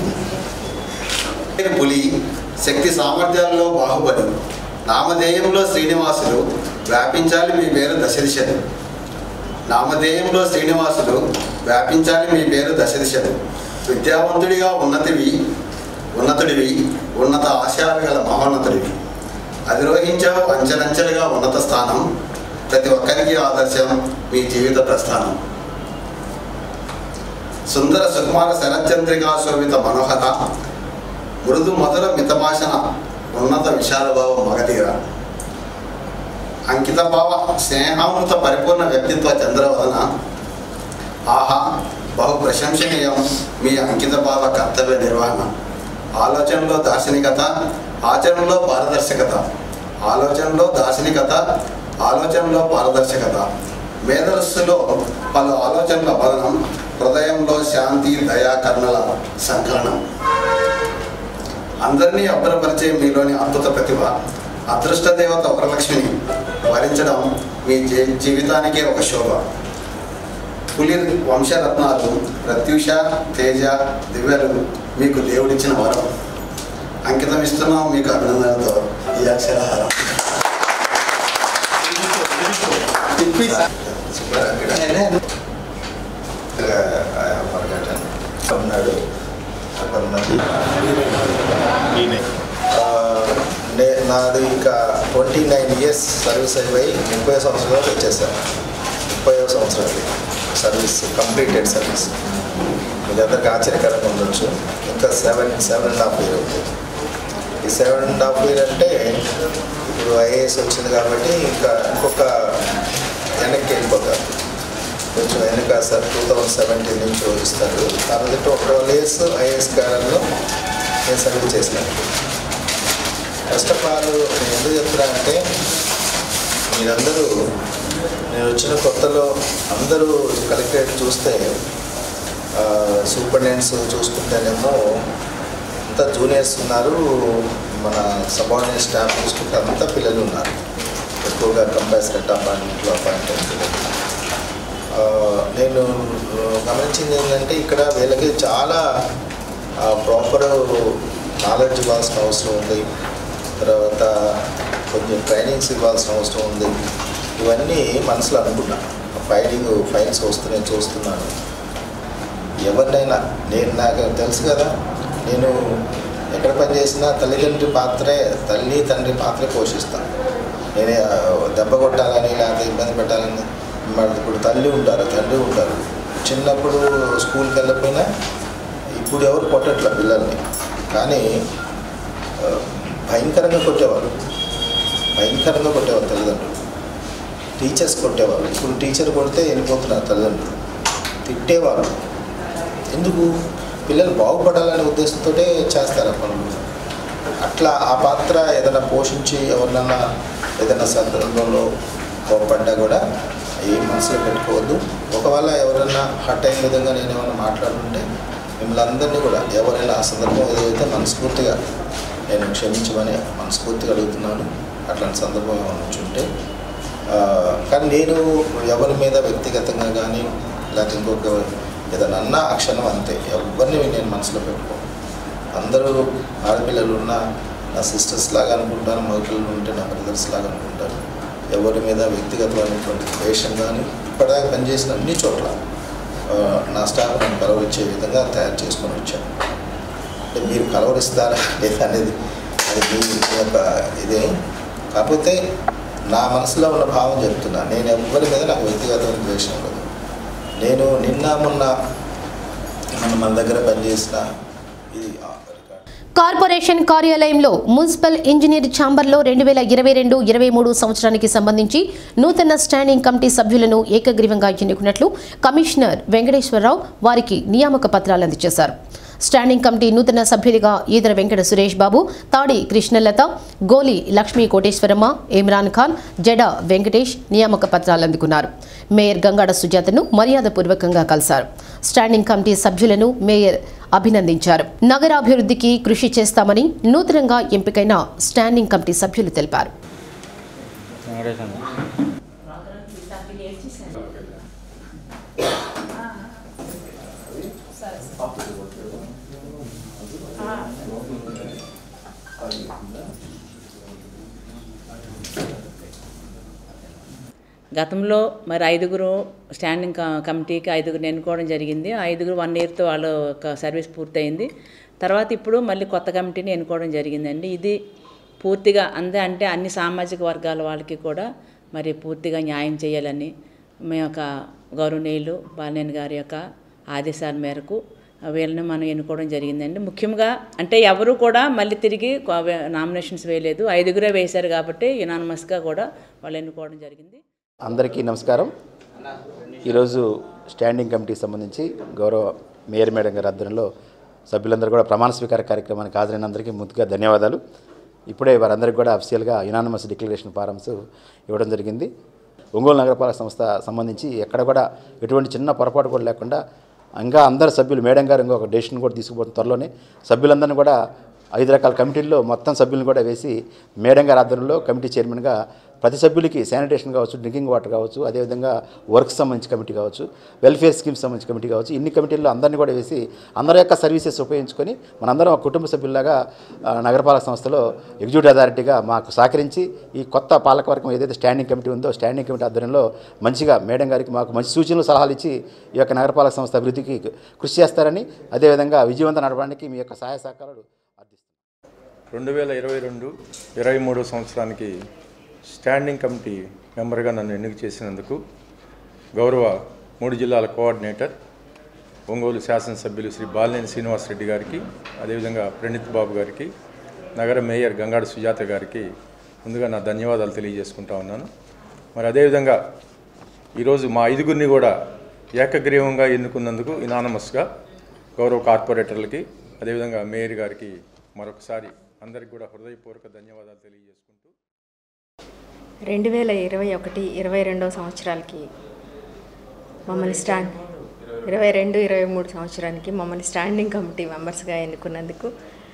పులి శక్తి సామర్థ్యాల్లో బాహుబలి నామధేయంలో శ్రీనివాసులు వ్యాపించాలి మీ పేరు దశ దిశలు నామధేయంలో శ్రీనివాసులు వ్యాపించాలి మీ పేరు దశ దిశలు విద్యావంతుడిగా ఉన్నతివి ఉన్నతుడివి ఉన్నత ఆశయాలు గల మహోన్నతుడివి అధిరోహించావు అంచెలంచెలుగా ఉన్నత స్థానం ప్రతి ఒక్కరికి ఆదర్శం మీ జీవిత ప్రస్థానం సుందర సుకుమార శరచంద్రికా శోభిత మనోహర మృదు మధుర మితభాషణ ఉన్నత విశాల భావ మగధీర అంకిత భావ స్నేహామృత పరిపూర్ణ వ్యక్తిత్వ చంద్రవదన ఆహా బహు ప్రశంసనీయం మీ అంకిత భావ కర్తవ్య నిర్వహణ ఆలోచనలో దార్శనికత ఆచరణలో పారదర్శకత ఆలోచనలో దార్శనికత ఆలోచనలో పారదర్శకత మేధస్సులో పలు ఆలోచనల బదనం హృదయంలో శాంతి దయా కరుణల సంకలనం అందరినీ అబ్బరపరిచే మీలోని అద్భుత ప్రతిభ అదృష్ట దేవత వరలక్ష్మిని వరించడం మీ జీ- జీవితానికే ఒక శోభ పులి వంశరత్నాలు ప్రత్యూష తేజ దివ్యలు మీకు దేవుడిచ్చిన వరం అంకితం ఇస్తున్నాం మీకు అభినందనలతో ఈ అక్షరహారం ఉన్నాడు అక్కడ ఉన్నది ఆ, నే- నాది ఇంకా ట్వంటీ నైన్ ఇయర్స్ సర్వీస్ అయిపోయి ముప్పై సంవత్సరాలు వచ్చేసాను ముప్పై సంవత్సరాలు సర్వీస్ కంప్లీటెడ్ సర్వీస్ మీకు అందరికి ఆశ్చర్యకరంగా ఉండొచ్చు ఇంకా seven seven and half year ఉంది ఈ సెవెన్ అండ్ హాఫ్ ఇయర్ అంటే ఇప్పుడు ఐఏఎస్ వచ్చింది కాబట్టి ఇంకా ఇంకొక వెనక్కి వెళ్ళిపోతారు కొంచెం వెనుక సార్ టూ థౌజండ్ సెవెంటీన్ నుంచి ఇస్తారు తర్వాత ఒక ట్వెల్వ్ ఇయర్స్ ఐఏఎస్ కాలంలో నేను సర్వీస్ చేసినాను ఫస్ట్ ఆఫ్ ఆల్ నేను ఎందుకు చెప్తున్నా అంటే మీరందరూ నేను వచ్చిన కొత్తలో అందరూ కలెక్టరేట్ చూస్తే ఆ, సూపరింటెండెంట్స్ చూసుకుంటేనేమో అంతా జూనియర్స్ ఉన్నారు మన సబార్డినేట్ స్టాఫ్ చూసుకుంటే అంతా పిల్లలు ఉన్నారు ఎక్కువగా కంపాసినట్ అపాయింట్మెంట్లో అపాయింట్మెంట్ ఆ, నేను గమనించింది ఏంటంటే ఇక్కడ వీళ్ళకి చాలా ప్రాపర్ నాలెడ్జ్ ఇవ్వాల్సిన అవసరం ఉంది తర్వాత కొంచెం ట్రైనింగ్స్ ఇవ్వాల్సిన అవసరం ఉంది ఇవన్నీ మనసులో అనుకున్నా ఫైలింగ్ ఫైల్స్ వస్తున్నాయి చూస్తున్నాను ఎవరినైనా నేను నాకు తెలుసు కదా నేను ఎక్కడ పనిచేసినా తల్లిదండ్రి పాత్రే తల్లి తండ్రి పాత్రే పోషిస్తాను నేనే ఆ, దెబ్బ కొట్టాలని లేకపోతే ఇబ్బంది పెట్టాలని మరి ఇప్పుడు తల్లి ఉంటారు తండ్రి ఉంటారు చిన్నప్పుడు స్కూల్కి వెళ్ళకపోయినా ఇప్పుడు ఎవరు కొట్టట్ల పిల్లల్ని కానీ ఆ, భయంకరంగా కొట్టేవారు భయంకరంగా కొట్టేవారు తల్లిదండ్రులు టీచర్స్ కొట్టేవారు ఇప్పుడు టీచర్ కొడితే వెళ్ళిపోతున్నారు తల్లిదండ్రులు తిట్టేవారు ఎందుకు పిల్లలు బాగుపడాలనే ఉద్దేశంతో చేస్తారు ఆ పనులు అట్లా ఆ పాత్ర ఏదైనా పోషించి ఎవరినన్నా ఏదైనా సందర్భంలో కోపడ్డా కూడా ఏం మనసులో పెట్టుకోవద్దు ఒకవేళ ఎవరైనా హర్ట్ అయిన విధంగా నేను ఏమైనా మాట్లాడుతుంటే మిమ్మల్ని అందరినీ కూడా ఎవరైనా ఆ సందర్భం ఏదైతే మనస్ఫూర్తిగా నేను క్షమించమని మనస్ఫూర్తిగా అడుగుతున్నాను అట్లాంటి సందర్భం ఏమైనా వచ్చి ఉంటే ఆ, కానీ నేను ఎవరి మీద వ్యక్తిగతంగా కానీ లేకపోతే ఇంకొక ఏదైనా అన్నా ఆ క్షణం అంతే ఎవరిని నేను మనసులో పెట్టుకోను అందరూ ఆడపిల్లలు ఉన్న నా సిస్టర్స్ లాగా అనుకుంటాను మగపిల్లలు ఉంటే నా బ్రదర్స్ లాగా అనుకుంటాను ఎవరి మీద వ్యక్తిగతమైనటువంటి ద్వేషం కానీ ఇప్పటిదాకా పనిచేసిన అన్ని చోట్ల ఆ, నా స్టాఫ్ నన్ను కలవరించే విధంగా తయారు చేసుకొని వచ్చాను అంటే మీరు కలవరిస్తారా లేదా అనేది అది మీ మీ యొక్క ఇదే కాకపోతే నా మనసులో ఉన్న భావం చెప్తున్నా నేను ఎవరి మీద నాకు వ్యక్తిగతమైన ద్వేషం ఉండదు నేను నిన్న మొన్న మన మన దగ్గర పనిచేసిన ఇది కార్పొరేషన్ కార్యాలయంలో మున్సిపల్ ఇంజనీర్ ఛాంబర్లో రెండు వేల ఇరవై రెండు ఇరవై మూడు సంవత్సరానికి సంబంధించి నూతన స్టాండింగ్ కమిటీ సభ్యులను ఏకగ్రీవంగా ఎన్నుకున్నట్లు కమిషనర్ వెంకటేశ్వరరావు వారికి నియామక పత్రాలు అందజేశారు స్టాండింగ్ కమిటీ నూతన సభ్యులుగా ఈదర వెంకట సురేష్ బాబు తాడి కృష్ణలత గోలి లక్ష్మీ కోటేశ్వరమ్మ ఇమ్రాన్ ఖాన్ జడ వెంకటేష్ నియామక పత్రాలు అందుకున్నారు మేయర్ గంగాడ సుజాతను మర్యాదపూర్వకంగా కలిశారు స్టాండింగ్ కమిటీ సభ్యులను మేయర్ అభినందించారు నగరాభివృద్ధికి కృషి చేస్తామని నూతనంగా ఎంపికైన స్టాండింగ్ కమిటీ సభ్యులు తెలిపారు గతంలో మరి ఐదుగురు స్టాండింగ్ క- కమిటీకి ఐదుగురు ఎన్నుకోవడం జరిగింది ఆ ఐదుగురు వన్ ఇయర్తో వాళ్ళ యొక్క సర్వీస్ పూర్తయింది తర్వాత ఇప్పుడు మళ్ళీ కొత్త కమిటీని ఎన్నుకోవడం జరిగిందండి ఇది పూర్తిగా అందే అంటే అన్ని సామాజిక వర్గాల వాళ్ళకి కూడా మరి పూర్తిగా న్యాయం చేయాలని మీ యొక్క గౌరవనీయులు బాలినేని గారి యొక్క ఆదేశాల మేరకు వీళ్ళని మనం ఎన్నుకోవడం జరిగిందండి ముఖ్యంగా అంటే ఎవరు కూడా మళ్ళీ తిరిగి నామినేషన్స్ వేయలేదు ఐదుగురే వేశారు కాబట్టి యునానమస్గా కూడా వాళ్ళు ఎన్నుకోవడం జరిగింది అందరికీ నమస్కారం ఈరోజు స్టాండింగ్ కమిటీకి సంబంధించి గౌరవ మేయర్ మేడం గారి ఆధ్వర్యంలో సభ్యులందరూ కూడా ప్రమాణ స్వీకార కార్యక్రమానికి హాజరైనందరికీ ముందుగా ధన్యవాదాలు ఇప్పుడే వారందరికీ కూడా అఫీషియల్గా యునానమస్ డిక్లరేషన్ ఫారమ్స్ ఇవ్వడం జరిగింది ఒంగోలు నగరపాలక సంస్థ సంబంధించి ఎక్కడ కూడా ఎటువంటి చిన్న పొరపాటు కూడా లేకుండా ఇంకా అందరు సభ్యులు మేడం గారు ఇంకొక డెసిషన్ కూడా తీసుకుపోతున్న త్వరలోనే సభ్యులందరినీ కూడా ఐదు రకాల కమిటీల్లో మొత్తం సభ్యులను కూడా వేసి మేడం గారి ఆధ్వర్యంలో కమిటీ చైర్మన్గా ప్రతి సభ్యులకి శానిటేషన్ కావచ్చు డ్రింకింగ్ వాటర్ కావచ్చు అదేవిధంగా వర్క్ సంబంధించి కమిటీ కావచ్చు వెల్ఫేర్ స్కీమ్స్ సంబంధించి కమిటీ కావచ్చు ఇన్ని కమిటీల్లో అందరినీ కూడా వేసి అందరి యొక్క సర్వీసెస్ ఉపయోగించుకొని మనందరం ఒక కుటుంబ సభ్యుల్లాగా ఆ, నగరపాలక సంస్థలో ఎగ్జిక్యూటివ్ అథారిటీగా మాకు సహకరించి ఈ కొత్త పాలకవర్గం ఏదైతే స్టాండింగ్ కమిటీ ఉందో స్టాండింగ్ కమిటీ ఆధ్వర్యంలో మంచిగా మేడం గారికి మాకు మంచి సూచనలు సలహాలు ఇచ్చి ఈ యొక్క నగరపాలక సంస్థ అభివృద్ధికి కృషి చేస్తారని అదేవిధంగా విజయవంతం నడపడానికి మీ యొక్క సహాయ సహకారాలు రెండు వేల ఇరవై రెండు ఇరవై మూడు సంవత్సరానికి స్టాండింగ్ కమిటీ మెంబర్గా నన్ను ఎన్నిక చేసినందుకు గౌరవ మూడు జిల్లాల కోఆర్డినేటర్ ఒంగోలు శాసనసభ్యులు శ్రీ బాలినేని శ్రీనివాసరెడ్డి గారికి అదేవిధంగా ప్రణీత్ బాబు గారికి నగర మేయర్ గంగాడ సుజాత గారికి ముందుగా నా ధన్యవాదాలు తెలియజేసుకుంటా ఉన్నాను మరి అదేవిధంగా ఈరోజు మా ఐదుగురిని కూడా ఏకగ్రీవంగా ఎన్నుకున్నందుకు ఇనానమస్గా గౌరవ కార్పొరేటర్లకి అదేవిధంగా మేయర్ గారికి మరొకసారి అందరికి కూడా హృదయపూర్వక ధన్యవాదాలు తెలియజేసుకుంటూ రెండు వేల ఇరవై ఒకటి ఇరవై రెండవ సంవత్సరాలకి మమ్మల్ని స్టాండ్ ఇరవై రెండు ఇరవై మూడు సంవత్సరానికి మమ్మల్ని స్టాండింగ్ కమిటీ మెంబర్స్గా ఎన్నుకున్నందుకు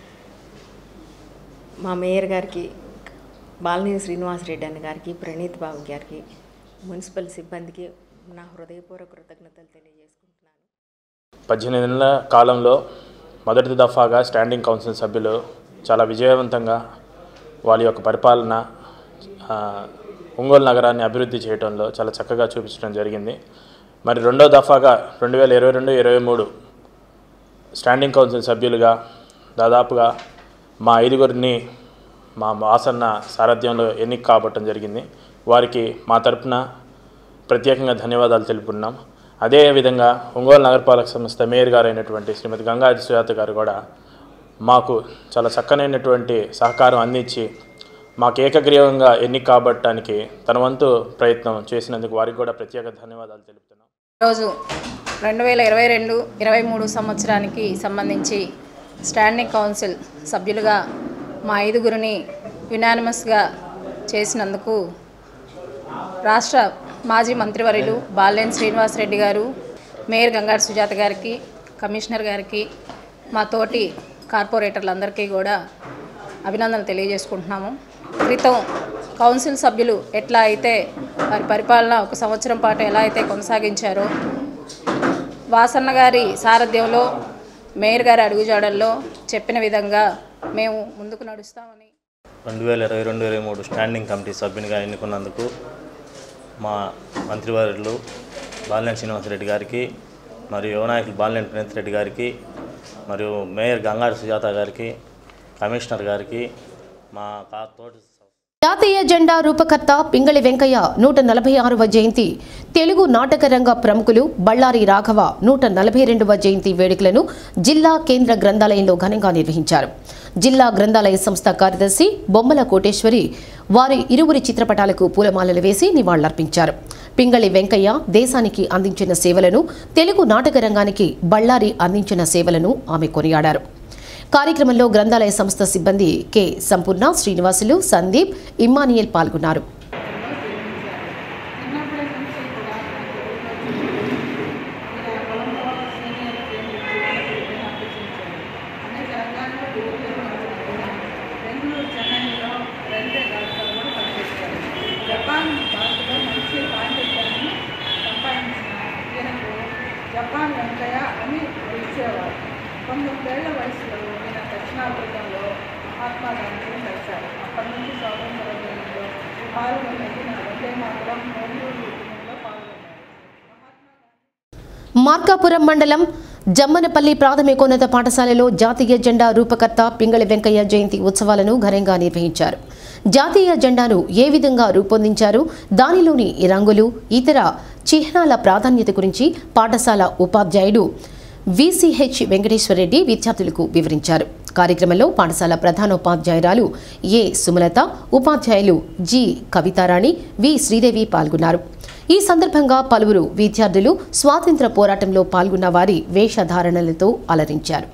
మా మేయర్ గారికి బాలినేని శ్రీనివాసరెడ్డి అన్న గారికి ప్రణీత్ బాబు గారికి మున్సిపల్ సిబ్బందికి నా హృదయపూర్వక కృతజ్ఞతలు తెలియజేసుకుంటున్నాను పద్దెనిమిది నెలల కాలంలో మొదటి దఫాగా స్టాండింగ్ కౌన్సిల్ సభ్యులు చాలా విజయవంతంగా వాళ్ళ యొక్క పరిపాలన ఆ, ఒంగోలు నగరాన్ని అభివృద్ధి చేయడంలో చాలా చక్కగా చూపించడం జరిగింది మరి రెండో దఫాగా రెండు వేల ఇరవై రెండు ఇరవై మూడు స్టాండింగ్ కౌన్సిల్ సభ్యులుగా దాదాపుగా మా ఐదుగురిని మా వాసన్న సారథ్యంలో ఎన్నిక కాబట్టడం జరిగింది వారికి మా తరపున ప్రత్యేకంగా ధన్యవాదాలు తెలుపుకున్నాం అదేవిధంగా ఒంగోలు నగరపాలక సంస్థ మేయర్ గారు అయినటువంటి శ్రీమతి గంగాధి సుజాత గారు కూడా మాకు చాలా చక్కనైనటువంటి సహకారం అందించి మాకు ఏకగ్రీవంగా ఎన్నిక కాబట్టడానికి తన వంతు ప్రయత్నం చేసినందుకు వారికి కూడా ప్రత్యేక ధన్యవాదాలు తెలుపుతున్నాం ఈరోజు రెండు వేల ఇరవై రెండు ఇరవై మూడు సంవత్సరానికి సంబంధించి స్టాండింగ్ కౌన్సిల్ సభ్యులుగా మా ఐదుగురిని యునానిమస్గా చేసినందుకు రాష్ట్ర మాజీ మంత్రివర్యులు బాలేని శ్రీనివాసరెడ్డి గారు మేయర్ గంగారు సుజాత గారికి కమిషనర్ గారికి మా తోటి కార్పొరేటర్లందరికీ కూడా అభినందనలు తెలియజేసుకుంటున్నాము క్రితం కౌన్సిల్ సభ్యులు ఎట్లా అయితే వారి పరిపాలన ఒక సంవత్సరం పాటు ఎలా అయితే కొనసాగించారో వాసన్న గారి సారథ్యంలో మేయర్ గారి అడుగుజాడల్లో చెప్పిన విధంగా మేము ముందుకు నడుస్తామని రెండు వేల ఇరవై రెండు ఇరవై మూడు స్టాండింగ్ కమిటీ సభ్యునిగా ఎన్నుకున్నందుకు మా మంత్రివర్యులు బాలినేని శ్రీనివాసరెడ్డి గారికి మరియు యువనాయకులు బాలినేని ప్రణీత్ రెడ్డి గారికి మరియు మేయర్ గంగారు సుజాత గారికి కమిషనర్ గారికి మా కా తోటి జాతీయ జెండా రూపకర్త పింగళి వెంకయ్య నూట నలభై ఆరవ జయంతి తెలుగు నాటక రంగ ప్రముఖులు బళ్ళారి రాఘవ నూట నలభై రెండవ జయంతి వేడుకలను జిల్లా కేంద్ర గ్రంథాలయంలో ఘనంగా నిర్వహించారు జిల్లా గ్రంథాలయ సంస్థ కార్యదర్శి బొమ్మల కోటేశ్వరి వారి ఇరువురి చిత్రపటాలకు పూలమాలలు వేసి నివాళులర్పించారు పింగళి వెంకయ్య దేశానికి అందించిన సేవలను తెలుగు నాటక రంగానికి బళ్ళారి అందించిన సేవలను ఆమె కొనియాడారు కార్యక్రమంలో గ్రంథాలయ సంస్థ సిబ్బంది కె సంపూర్ణ శ్రీనివాసులు సందీప్ ఇమ్మానియల్ పాల్గొన్నారు బెంగళూరు చెన్నైలో రైల్వే డాక్టర్ కూడా పనిచేశారు జపాన్ భారత్లో మంచి పాండిత్యాన్ని సంపాదించిన ఈయనకు జపాన్ వెంకయ్య అని పిలిచేవారు పంతొమ్మిదేళ్ల వయసులో ఈయన దక్షిణాఫ్రికాలో మహాత్మా గాంధీని కలిశారు అప్పటి నుంచి స్వాతంత్రోద్యమంలో పాల్గొనేది వందే మాత్రం మరియు ఉద్యమంలో పాల్గొన్నారు మార్కాపురం మండలం జమ్మనపల్లి ప్రాథమికోన్నత పాఠశాలలో జాతీయ జెండా రూపకర్త పింగళి వెంకయ్య జయంతి ఉత్సవాలను ఘనంగా నిర్వహించారు జాతీయ జెండాను ఏ విధంగా రూపొందించారు దానిలోని రంగులు ఇతర చిహ్నాల ప్రాధాన్యత గురించి పాఠశాల ఉపాధ్యాయుడు విసిహెచ్ వెంకటేశ్వరరెడ్డి విద్యార్థులకు వివరించారు కార్యక్రమంలో పాఠశాల ప్రధానోపాధ్యాయురాలు ఏ సుమలత ఉపాధ్యాయులు జి కవితారాణి వి శ్రీదేవి పాల్గొన్నారు ఈ సందర్భంగా పలువురు విద్యార్థులు స్వాతంత్ర పోరాటంలో పాల్గొన్న వారి వేషధారణలతో అలరించారు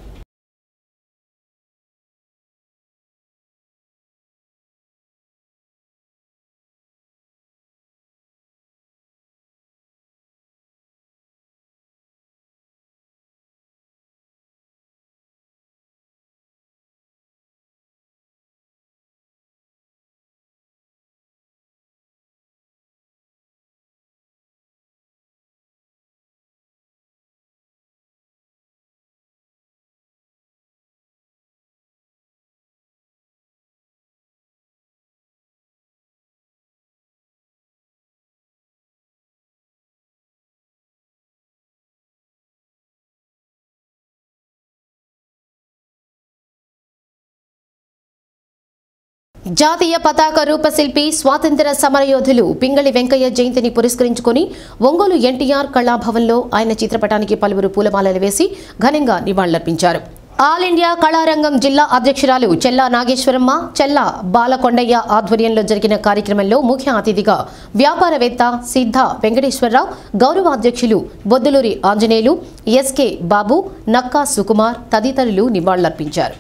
జాతీయ పతాక రూపశిల్పి స్వాతంత్ర సమరయోధులు పింగళి వెంకయ్య జయంతిని పురస్కరించుకొని ఒంగోలు ఎన్టీఆర్ కళాభవన్లో ఆయన చిత్రపటానికి పలువురు పూలమాలలు వేసి ఘనంగా నివాళులర్పించారు ఆల్ ఇండియా కళారంగం జిల్లా అధ్యక్షురాలు చెల్లా నాగేశ్వరమ్మ చెల్లా బాలకొండయ్య ఆధ్వర్యంలో జరిగిన కార్యక్రమంలో ముఖ్య అతిథిగా వ్యాపారవేత్త సిద్ధ వెంకటేశ్వరరావు గౌరవ అధ్యక్షులు బొద్దులూరి ఆంజనేయులు ఎస్కే బాబు నక్కా సుకుమార్ తదితరులు నివాళులర్పించారు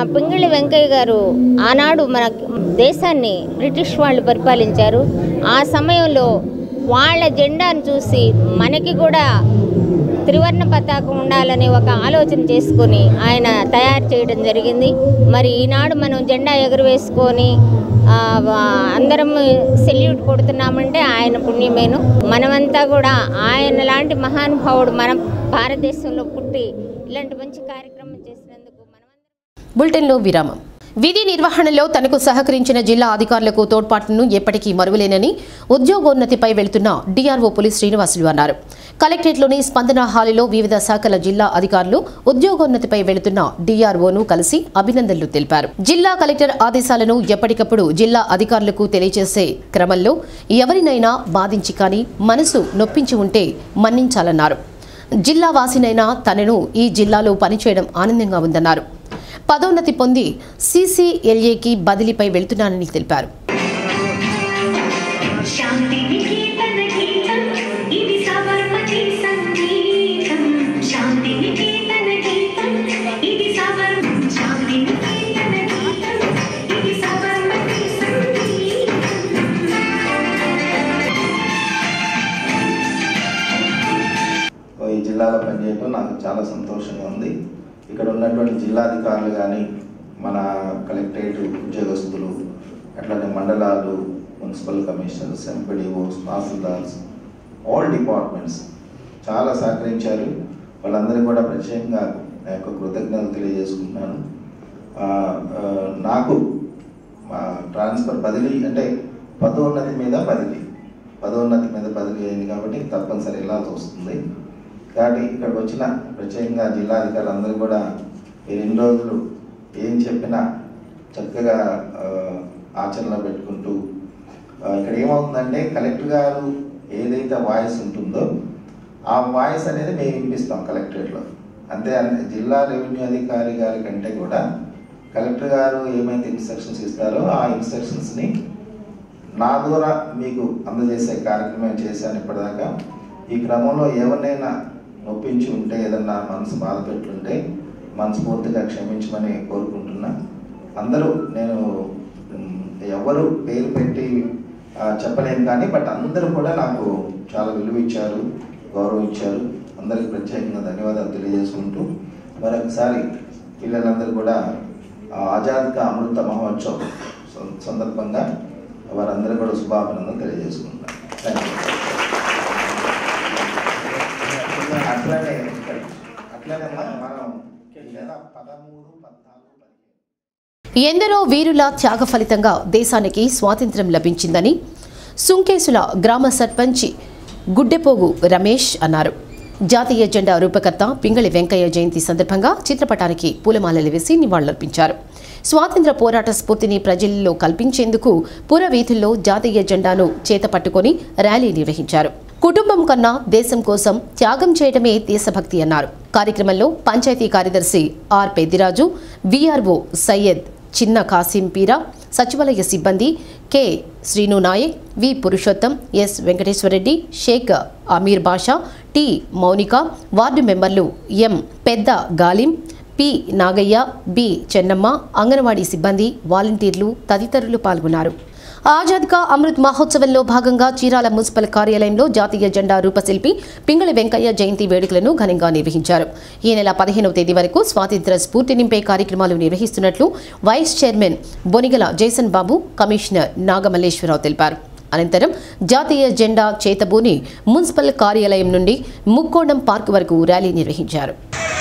పింగిళి వెంకయ్య గారు ఆనాడు మన దేశాన్ని బ్రిటిష్ వాళ్ళు పరిపాలించారు ఆ సమయంలో వాళ్ళ జెండాను చూసి మనకి కూడా త్రివర్ణ పతాకం ఉండాలని ఒక ఆలోచన చేసుకొని ఆయన తయారు చేయడం జరిగింది మరి ఈనాడు మనం జెండా ఎగురవేసుకొని ఆ, వా- అందరం సెల్యూట్ కొడుతున్నామంటే ఆయన పుణ్యమేను మనమంతా కూడా ఆయన లాంటి మహానుభావుడు మన భారతదేశంలో పుట్టి ఇలాంటి మంచి కార్యక్రమం చేసినందుకు బులెటిన్లో విరామం విధి నిర్వహణలో తనకు సహకరించిన జిల్లా అధికారులకు తోడ్పాటును ఎప్పటికీ మరువలేనని ఉద్యోగోన్నతిపై వెళ్తున్న డిఆర్ఓ పులి శ్రీనివాసులు అన్నారు కలెక్టరేట్లోని స్పందన హాలులో వివిధ శాఖల జిల్లా అధికారులు ఉద్యోగోన్నతిపై వెళుతున్న డిఆర్ఓను కలిసి అభినందనలు తెలిపారు జిల్లా కలెక్టర్ ఆదేశాలను ఎప్పటికప్పుడు జిల్లా అధికారులకు తెలియజేసే క్రమంలో ఎవరినైనా బాధించి కానీ మనసు నొప్పించి ఉంటే మన్నించాలన్నారు జిల్లా వాసినైనా తనను ఈ జిల్లాలో పనిచేయడం ఆనందంగా ఉందన్నారు పదోన్నతి పొంది సీసీఎల్ఏకి బదిలీపై వెళ్తున్నానని తెలిపారు శాంతి నికేతన గీతం ఇది సబర్మతి సంగీతం శాంతి నికేతన గీతం ఇది సబర్ శాంతి నికేతన గీతం ఇది సబర్మతి ఈ జిల్లాలో పనిచేయటం నాకు చాలా సంతోషంగా ఉంది ఇక్కడ ఉన్నటువంటి జిల్లా అధికారులు కానీ మన కలెక్టరేట్ ఉద్యోగస్తులు అట్లానే మండలాలు municipal commissioners MPDOs tahsildars all departments చాలా సహకరించారు వాళ్ళందరికీ కూడా ప్రత్యేకంగా నా యొక్క కృతజ్ఞతలు తెలియజేసుకుంటున్నాను ఆ, ఆ, నాకు మా ట్రాన్స్ఫర్ బదిలీ అంటే పదోన్నతి మీద బదిలీ పదోన్నతి మీద బదిలీ అయింది కాబట్టి తప్పనిసరి వెళ్ళాల్సి వస్తుంది కాబట్టి ఇక్కడికి వచ్చిన ప్రత్యేకంగా జిల్లాధికారులు అందరూ కూడా ఈ రెండు రోజులు ఏం చెప్పినా చక్కగా ఆ, ఆచరణలో పెట్టుకుంటూ ఆ, ఇక్కడ ఏమవుతుందంటే కలెక్టర్ గారు ఏదైతే వాయిస్ ఉంటుందో ఆ వాయిస్ అనేది మేము వినిపిస్తాం కలెక్టరేట్లో అంతే అంతే జిల్లా రెవెన్యూ అధికారి గారి కంటే కూడా కలెక్టర్ గారు ఏమైతే ఇన్స్ట్రక్షన్స్ ఇస్తారో ఆ ఇన్స్ట్రక్షన్స్ని నా ద్వారా మీకు అందజేసే కార్యక్రమం చేశాను ఇప్పటిదాకా ఈ క్రమంలో ఎవరినైనా నొప్పించి ఉంటే ఏదన్నా మనసు బాధ పెట్టుంటే మనస్ఫూర్తిగా క్షమించమని కోరుకుంటున్నా అందరూ నేను మ్, ఎవరు పేరు పెట్టి ఆ, చెప్పలేను కానీ బట్ అందరూ కూడా నాకు చాలా విలువ ఇచ్చారు గౌరవం ఇచ్చారు అందరికి ప్రత్యేకంగా ధన్యవాదాలు తెలియజేసుకుంటూ మరొకసారి పిల్లలందరూ కూడా ఆ, ఆజాద్ కా అమృత మహోత్సవ్ సం- సందర్భంగా వారందరూ కూడా శుభాభినందనలు తెలియజేసుకుంటున్నాను థ్యాంక్ యూ అట్లానే అట్లానే మనం మనం ఈ నెల పదమూడు పద్నాలుగు ఎందరో వీరుల త్యాగ ఫలితంగా దేశానికి స్వాతంత్ర్యం లభించిందని సుంకేసుల గ్రామ సర్పంచ్ గుడ్డెపోగు రమేష్ అన్నారు జాతీయ జెండా రూపకర్త పింగళి వెంకయ్య జయంతి సందర్భంగా చిత్రపటానికి పూలమాలలు వేసి నివాళులర్పించారు స్వాతంత్ర పోరాట స్ఫూర్తిని ప్రజల్లో కల్పించేందుకు పుర వీధుల్లో జాతీయ జెండాను చేతపట్టుకొని ర్యాలీ నిర్వహించారు కుటుంబం కన్నా దేశం కోసం త్యాగం చేయడమే దేశభక్తి అన్నారు కార్యక్రమంలో పంచాయతీ కార్యదర్శి ఆర్ పెద్దిరాజు విఆర్ఓ సయ్యద్ చిన్న కాసిం పీరా సచివాలయ సిబ్బంది K Srinu Nayak V Purushottam S Venkateswarareddy Sheikh Ameer Basha T Mounika ward మెంబర్లు ఎం పెద్ద గాలిం పి నాగయ్య బి చెన్నమ్మ అంగన్వాడీ సిబ్బంది వాలంటీర్లు తదితరులు పాల్గొన్నారు ఆజాద్ కా అమృత్ మహోత్సవంలో భాగంగా చీరాల మున్సిపల్ కార్యాలయంలో జాతీయ జెండా రూపశిల్పి పింగళి వెంకయ్య జయంతి వేడుకలను ఘనంగా నిర్వహించారు ఈ నెల పదిహేనవ తేదీ వరకు స్వాతంత్ర స్ఫూర్తి నింపే కార్యక్రమాలు నిర్వహిస్తున్నట్లు vice chairman Bonigala Jaison Babu commissioner Nagamalleswararao తెలిపారు అనంతరం జాతీయ జెండా చేతబూని మున్సిపల్ కార్యాలయం నుండి ముక్కోణం పార్క్ వరకు ర్యాలీ నిర్వహించారు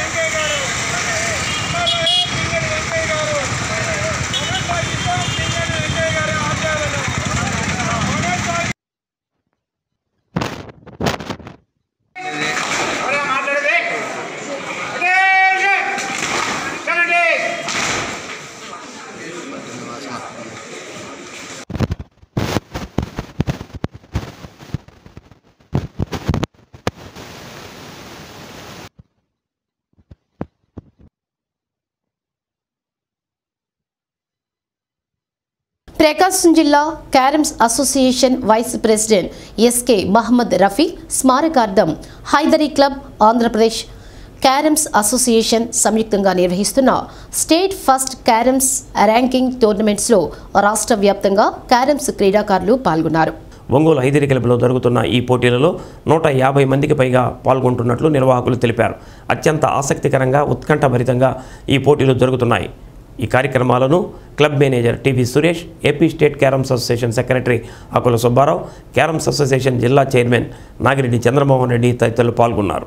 ప్రకాశం జిల్లా carroms association vice president SK Mohammed Rafi స్మారకార్థం Haidari club Andhra Pradesh carroms association సంయుక్తంగా నిర్వహిస్తున్న స్టేట్ ఫస్ట్ క్యారమ్స్ ర్యాంకింగ్ టోర్నమెంట్స్లో రాష్ట్ర వ్యాప్తంగా క్యారమ్స్ క్రీడాకారులు పాల్గొన్నారు ఒంగోలు హైదరి క్లబ్లో జరుగుతున్న ఈ పోటీలలో నూట యాభై మందికి పైగా పాల్గొంటున్నట్లు నిర్వాహకులు తెలిపారు అత్యంత ఆసక్తికరంగా ఉత్కంఠభరితంగా ఈ పోటీలు జరుగుతున్నాయి ఈ కార్యక్రమాలను club manager TV Suresh AP state carroms association secretary Akula Subbarao carroms association జిల్లా చైర్మన్ నాగిరెడ్డి చంద్రమోహన్ రెడ్డి తదితరులు పాల్గొన్నారు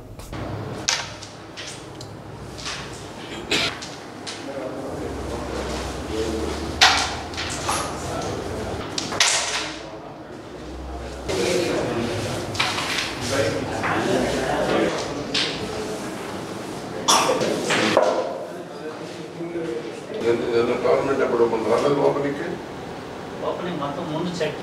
గవర్నమెంట్ ఎప్పుడు ఓపెన్ రాలేదు ఓపెనింగ్ ఓపెనింగ్ మొత్తం ముందు చెక్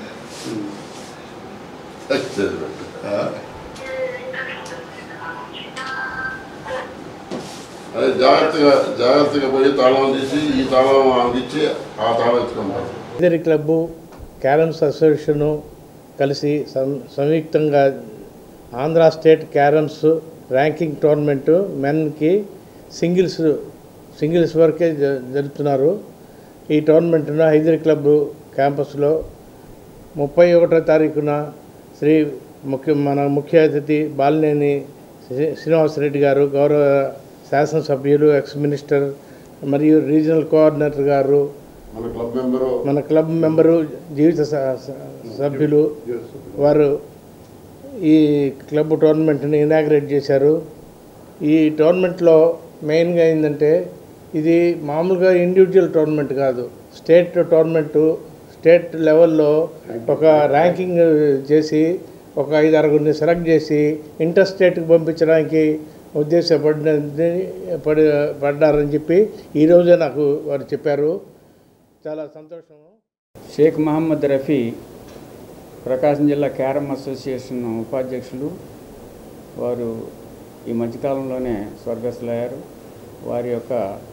అదే జాగ్రత్తగా జాగ్రత్తగా పోయి తాళం తీసి ఈ తాళం అందించి ఆ తాళం ఎత్తుకుంటారు ఇద్దరి క్లబ్బు క్యారమ్స్ అసోసియేషను కలిసి సం- సంయుక్తంగా Andhra state carroms ranking tournament మెన్కి సింగిల్స్ సింగిల్స్ వరకే జ- జరుపుతున్నారు ఈ టోర్నమెంట్ను హైదరి క్లబ్ క్యాంపస్లో ముప్పై ఒకటో తారీఖున శ్రీ ముఖ్య మన ముఖ్య అతిథి బాలినేని శ్రీ- శ్రీనివాసరెడ్డి గారు గౌరవ శాసనసభ్యులు ఎక్స్ మినిస్టర్ మరియు రీజనల్ కోఆర్డినేటర్ గారు మన క్లబ్ మెంబరు మన క్లబ్ మెంబరు జీవిత స- స- సభ్యులు వారు ఈ క్లబ్ టోర్నమెంట్ని ఇనాగ్రేట్ చేశారు ఈ టోర్నమెంట్లో మెయిన్గా ఏంటంటే ఇది మామూలుగా ఇండివిజువల్ టోర్నమెంట్ కాదు స్టేట్ టోర్నమెంటు స్టేట్ లెవెల్లో ఒక ర్యాంకింగ్ చేసి ఒక ఐదు ఆరుగురిని సెలెక్ట్ చేసి ఇంటర్ స్టేట్కి పంపించడానికి ఉద్దేశపడినది పడి పడ్డారని చెప్పి ఈరోజే నాకు వారు చెప్పారు చాలా సంతోషం షేక్ మహమ్మద్ రఫీ ప్రకాశం జిల్లా క్యారమ్ అసోసియేషన్ ఉపాధ్యక్షులు వారు ఈ మధ్యకాలంలోనే స్వర్గస్థులయ్యారు వారి యొక్క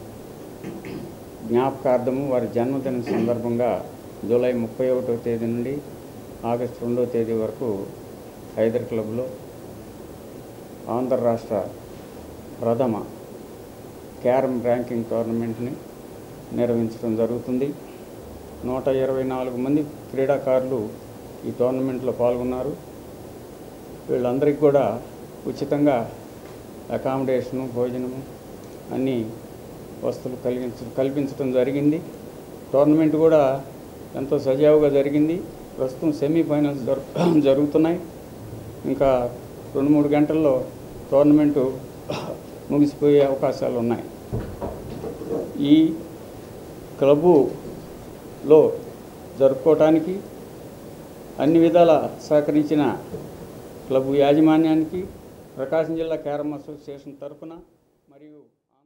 జ్ఞాపకార్థము వారి జన్మదిన సందర్భంగా జూలై ముప్పై ఒకటో తేదీ నుండి ఆగస్టు రెండో తేదీ వరకు హైదర్ క్లబ్లో ఆంధ్ర రాష్ట్ర ప్రథమ క్యారమ్ ర్యాంకింగ్ టోర్నమెంట్ని నిర్వహించడం జరుగుతుంది నూట ఇరవై నాలుగు మంది క్రీడాకారులు ఈ టోర్నమెంట్లో పాల్గొన్నారు వీళ్ళందరికీ కూడా ఉచితంగా అకామిడేషను భోజనము అన్ని వస్తువులు కలిగించ కల్పించడం జరిగింది టోర్నమెంట్ కూడా ఎంతో సజావుగా జరిగింది ప్రస్తుతం సెమీఫైనల్స్ జరు జరుగుతున్నాయి ఇంకా రెండు మూడు గంటల్లో టోర్నమెంటు ముగిసిపోయే అవకాశాలు ఉన్నాయి ఈ క్లబ్బులో జరుపుకోవటానికి అన్ని విధాల సహకరించిన క్లబ్ యాజమాన్యానికి ప్రకాశం జిల్లా క్యారమ్ అసోసియేషన్ తరఫున మరియు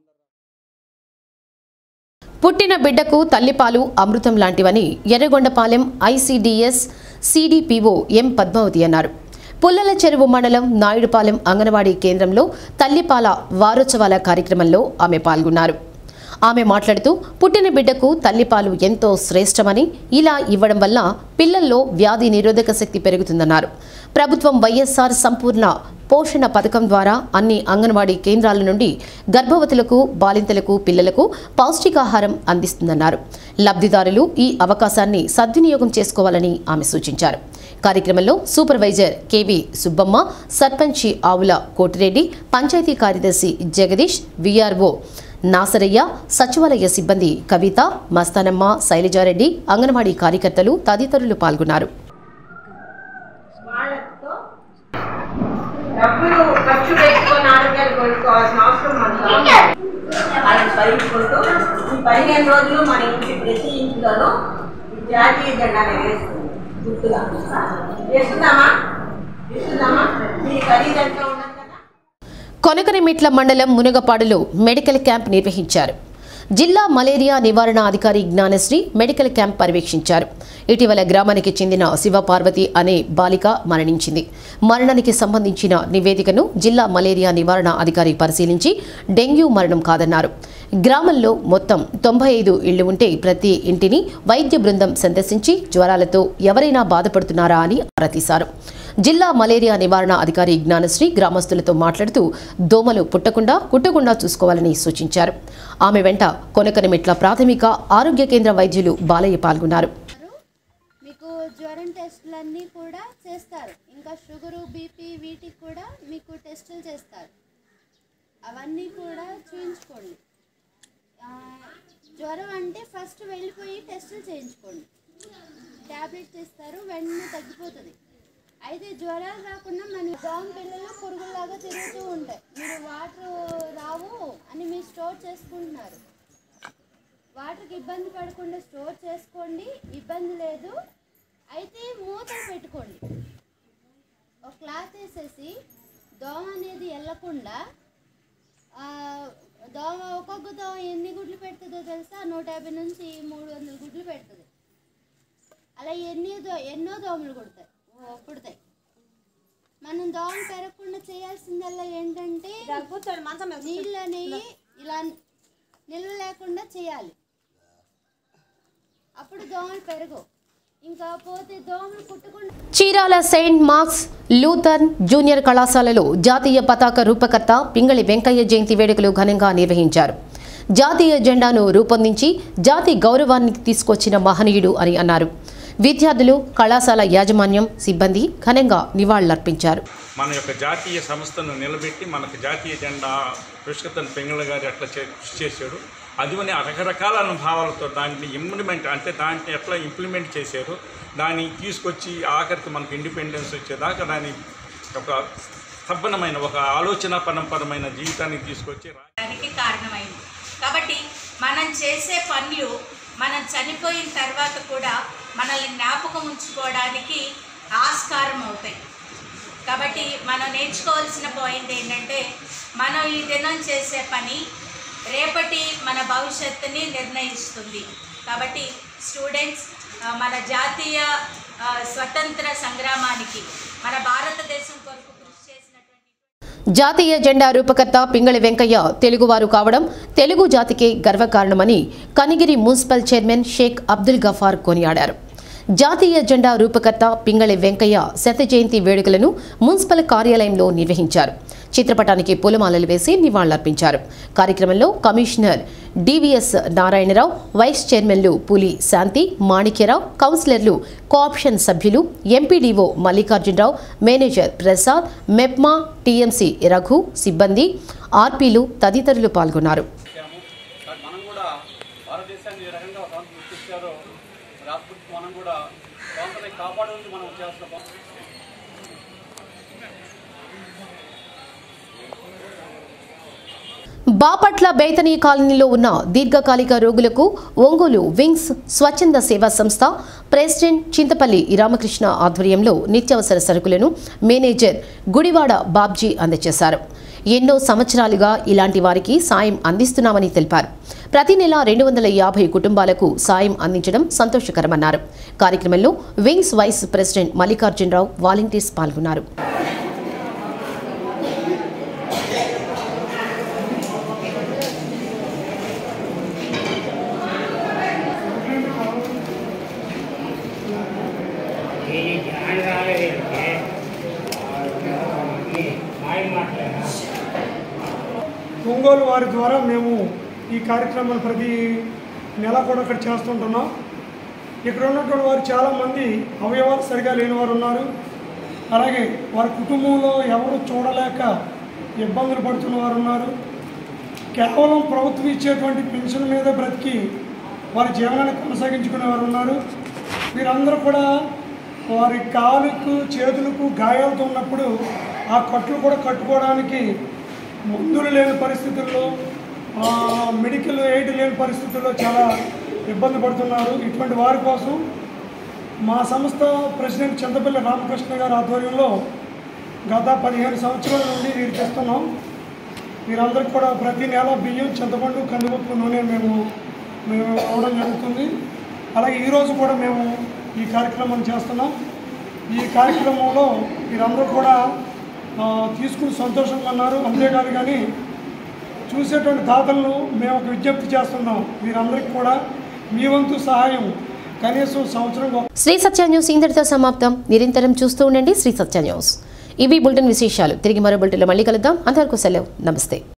పుట్టిన బిడ్డకు తల్లిపాలు అమృతం లాంటివని Yerragondapalem ICDS CDPO M Padmavathi అన్నారు పుల్లల చెరువు మండలం నాయుడుపాలెం అంగన్వాడీ కేంద్రంలో తల్లిపాల వారోత్సవాల కార్యక్రమంలో ఆమె పాల్గొన్నారు ఆమె మాట్లాడుతూ పుట్టిన బిడ్డకు తల్లిపాలు ఎంతో శ్రేష్టమని ఇలా ఇవ్వడం వల్ల పిల్లల్లో వ్యాధి నిరోధక శక్తి పెరుగుతుందన్నారు ప్రభుత్వం వైఎస్ఆర్ సంపూర్ణ పోషణ పథకం ద్వారా అన్ని అంగన్వాడీ కేంద్రాల నుండి గర్భవతులకు బాలింతలకు పిల్లలకు పౌష్టికాహారం అందిస్తుందన్నారు లబ్ధిదారులు ఈ అవకాశాన్ని సద్వినియోగం చేసుకోవాలని ఆమె సూచించారు కార్యక్రమంలో సూపర్వైజర్ కేవి సుబ్బమ్మ సర్పంచి ఆవుల కోటిరెడ్డి పంచాయతీ కార్యదర్శి జగదీష్ విఆర్ఓ నాసరయ్య సచివాలయ సిబ్బంది కవిత మస్తానమ్మ శైలజారెడ్డి అంగన్వాడీ కార్యకర్తలు తదితరులు పాల్గొన్నారు డబ్బులు ఖర్చు పెట్టుకొని ఆరోగ్యాలు కోరుకోవాల్సిన అవసరం మనకు రాదు. వాళ్ళని భరించుకుంటూ ఈ పదిహేను రోజులు మన ఇంటి ప్రతి ఇంట్లోనూ ఈ జాతీయ జెండాను ఎగరేస్తుంది గుర్తుగా వేస్తుందామా వేస్తుందామా మీ ఖరీదు ఎంత ఉన్నది కొనకరిమిట్ల మండలం మునగపాడులో మెడికల్ క్యాంప్ నిర్వహించారు జిల్లా మలేరియా నివారణ అధికారి జ్ఞానశ్రీ మెడికల్ క్యాంప్ పర్యవేక్షించారు ఇటీవల గ్రామానికి చెందిన శివపార్వతి అనే బాలిక మరణించింది మరణానికి సంబంధించిన నివేదికను జిల్లా మలేరియా నివారణ అధికారి పరిశీలించి డెంగ్యూ మరణం కాదన్నారు గ్రామంలో మొత్తం తొంభై ఐదు ఇళ్లు ఉంటే ప్రతి ఇంటిని వైద్య బృందం సందర్శించి జ్వరాలతో ఎవరైనా బాధపడుతున్నారా అని ఆరా తీశారు జిల్లా మలేరియా నివారణ అధికారి జ్ఞానశ్రీ గ్రామస్తులతో మాట్లాడుతూ దోమలు పుట్టకుండా కుట్టకుండా చూసుకోవాలని సూచించారు ఆమె వెంట కొనకనిమెట్ల ప్రాథమిక ఆరోగ్య కేంద్ర వైద్యులు బాలయ్య పాల్గొన్నారు మీకు జ్వరం టెస్టులన్నీ కూడా చేస్తారు ఇంకా షుగరు బీపీ వీటికి కూడా మీకు టెస్టులు చేస్తారు అవన్నీ కూడా చూయించుకోండి ఆ, జ్వరం అంటే ఫస్ట్ వెళ్ళిపోయి టెస్టులు చేయించుకోండి ట్యాబ్లెట్స్ ఇస్తారు వెంటనే తగ్గిపోతుంది అయితే జ్వరాలు రాకుండా మన దోమ పిల్లలు పురుగులాగా తిరుగుతూ ఉంటాయి మీరు వాటర్ రావు అని మీరు స్టోర్ చేసుకుంటున్నారు వాటర్కి ఇబ్బంది పడకుండా స్టోర్ చేసుకోండి ఇబ్బంది లేదు అయితే మూతలు పెట్టుకోండి ఒక క్లాత్ వేసేసి దోమ అనేది వెళ్ళకుండా ఆ, దోమ ఒక్కొక్క దోమ ఎన్ని గుడ్లు పెడుతుందో తెలుసా నూట యాభై నుంచి మూడు వందల గుడ్లు పెడుతుంది అలా ఎన్ని దో ఎన్నో దోమలు కుడతాయి ఓ, పుడతాయి మనం దోమ పెరగకుండా చేయాల్సిందల్లా ఏంటంటే నీళ్ళు అనేవి ఇలా నిల్వ లేకుండా చేయాలి అప్పుడు దోమలు పెరగవు ఇంకా పోతే దోమలు కుట్టకుండా Chirala saint Mark's Lutheran junior కళాశాలలో జాతీయ పతాక రూపకర్త పింగళి వెంకయ్య జయంతి వేడుకలు ఘనంగా నిర్వహించారు జాతీయ జెండాను రూపొందించి జాతి గౌరవాన్ని తీసుకొచ్చిన మహనీయుడు అని అన్నారు విద్యార్థులు కళాశాల యాజమాన్యం సిబ్బంది ఘనంగా నివాళులర్పించారు మన యొక్క జాతీయ సంస్థను నిలబెట్టి మనకు జాతీయ జెండా కృష్ణతన్ పెంగళ గారు ఎట్లా చే- కృషి చేశాడు అదివని రకరకాల అనుభవాలతో దాన్ని ఇంప్లిమెంట్ అంటే దాన్ని ఎట్లా ఇంప్లిమెంట్ చేశారు దాన్ని తీసుకొచ్చి ఆఖరికి మనకు ఇండిపెండెన్స్ వచ్చేదాకా దాని ఒక స్తబ్బనమైన ఒక ఆలోచన పరంపరమైన జీవితాన్ని తీసుకొచ్చి రా- దానికి కారణమైంది కాబట్టి మనం చేసే పనులు మనం చనిపోయిన తర్వాత కూడా మనల్ని జ్ఞాపకం ఉంచుకోవడానికి ఆస్కారం అవుతాయి కాబట్టి మనం నేర్చుకోవాల్సిన పాయింట్ ఏంటంటే మనం ఈ దినం చేసే పని రేపటి మన భవిష్యత్తుని నిర్ణయిస్తుంది కాబట్టి స్టూడెంట్స్ ఆ, మన జాతీయ ఆ, స్వతంత్ర సంగ్రామానికి మన భారతదేశం కొరకు కృషి చేసిన జాతీయ జెండా రూపకర్త పింగళి వెంకయ్య తెలుగువారు కావడం తెలుగు జాతికే గర్వకారణమని కనిగిరి మున్సిపల్ చైర్మన్ షేక్ అబ్దుల్ గఫార్ కొనియాడారు జాతీయ జెండా రూపకర్త పింగళి వెంకయ్య శత జయంతి వేడుకలను మున్సిపల్ కార్యాలయంలో నిర్వహించారు చిత్రపటానికి పూలమాలలు వేసి నివాళులర్పించారు కార్యక్రమంలో కమిషనర్ డివిఎస్ నారాయణరావు వైస్ చైర్మన్లు పులి శాంతి మాణిక్యరావు కౌన్సిలర్లు కోఆప్షన్ సభ్యులు MPDO Mallikarjunarao manager Prasad MEPMA TMC Raghu సిబ్బంది ఆర్పీలు తదితరులు పాల్గొన్నారు మనం కూడా భారతదేశాన్ని ఏ రకంగా స్వాతంత్రం సృష్టించారో రాష్ట్రపతి మనం కూడా స్వాతంత్రాన్ని కాపాడడానికి మనం చేస్తున్న పని. బాపట్ల బేతనీ కాలనీలో ఉన్న దీర్ఘకాలిక రోగులకు ఒంగోలు వింగ్స్ స్వచ్ఛంద సేవా సంస్థ ప్రెసిడెంట్ చింతపల్లి రామకృష్ణ ఆధ్వర్యంలో నిత్యావసర సరుకులను మేనేజర్ గుడివాడ బాబ్జీ అందజేశారు ఎన్నో సంవత్సరాలుగా ఇలాంటి వారికి సాయం అందిస్తున్నామని తెలిపారు ప్రతి నెల రెండు వందల యాభై కుటుంబాలకు సాయం అందించడం సంతోషకరమన్నారు కార్యక్రమంలో wings vice president Mallikarjunarao volunteers పాల్గొన్నారు ఒంగోలు వారి ద్వారా మేము ఈ కార్యక్రమాన్ని ప్రతి నెల కూడా ఇక్కడ చేస్తుంటున్నాం ఇక్కడ ఉన్నటువంటి వారు చాలామంది అవయవాలు సరిగా లేని వారు ఉన్నారు అలాగే వారి కుటుంబంలో ఎవరు చూడలేక ఇబ్బందులు పడుతున్న వారు ఉన్నారు కేవలం ప్రభుత్వం ఇచ్చేటువంటి పెన్షన్ మీద బ్రతికి వారి జీవనాన్ని కొనసాగించుకునే వారు ఉన్నారు వీరందరూ కూడా వారి కాలుకు చేతులకు గాయాలతో ఉన్నప్పుడు ఆ కట్లు కూడా కట్టుకోవడానికి మందులు లేని పరిస్థితుల్లో ఆ, మెడికల్ ఎయిడ్ లేని పరిస్థితుల్లో చాలా ఇబ్బంది పడుతున్నారు ఇటువంటి వారి కోసం మా సంస్థ ప్రెసిడెంట్ చింతపల్లి రామకృష్ణ గారి ఆధ్వర్యంలో గత పదిహేను సంవత్సరాల నుండి వీరికి ఇస్తున్నాం వీరందరికీ కూడా ప్రతి నెల బియ్యం చింతపండు కందిపప్పు నూనె మేము మేము అవడం జరుగుతుంది అలాగే ఈరోజు కూడా మేము ఈ కార్యక్రమం చేస్తున్నాం ఈ కార్యక్రమంలో వీరందరూ కూడా ఆ, తీసుకుని సంతోషంగా ఉన్నారు అంతేకాదు కానీ చూసేటువంటి దాతలను మేము ఒక విజ్ఞప్తి చేస్తున్నాం వీరందరికీ కూడా మీ వంతు సహాయం కనీసం సంవత్సరం ఒక శ్రీ సత్య న్యూస్ ఇంతటితో సమాప్తం నిరంతరం చూస్తూ ఉండండి శ్రీ సత్య న్యూస్ ఇవి బులెటిన్ విశేషాలు తిరిగి మరో బులెటిన్లో మళ్ళీ కలుద్దాం అంతవరకు సెలవు నమస్తే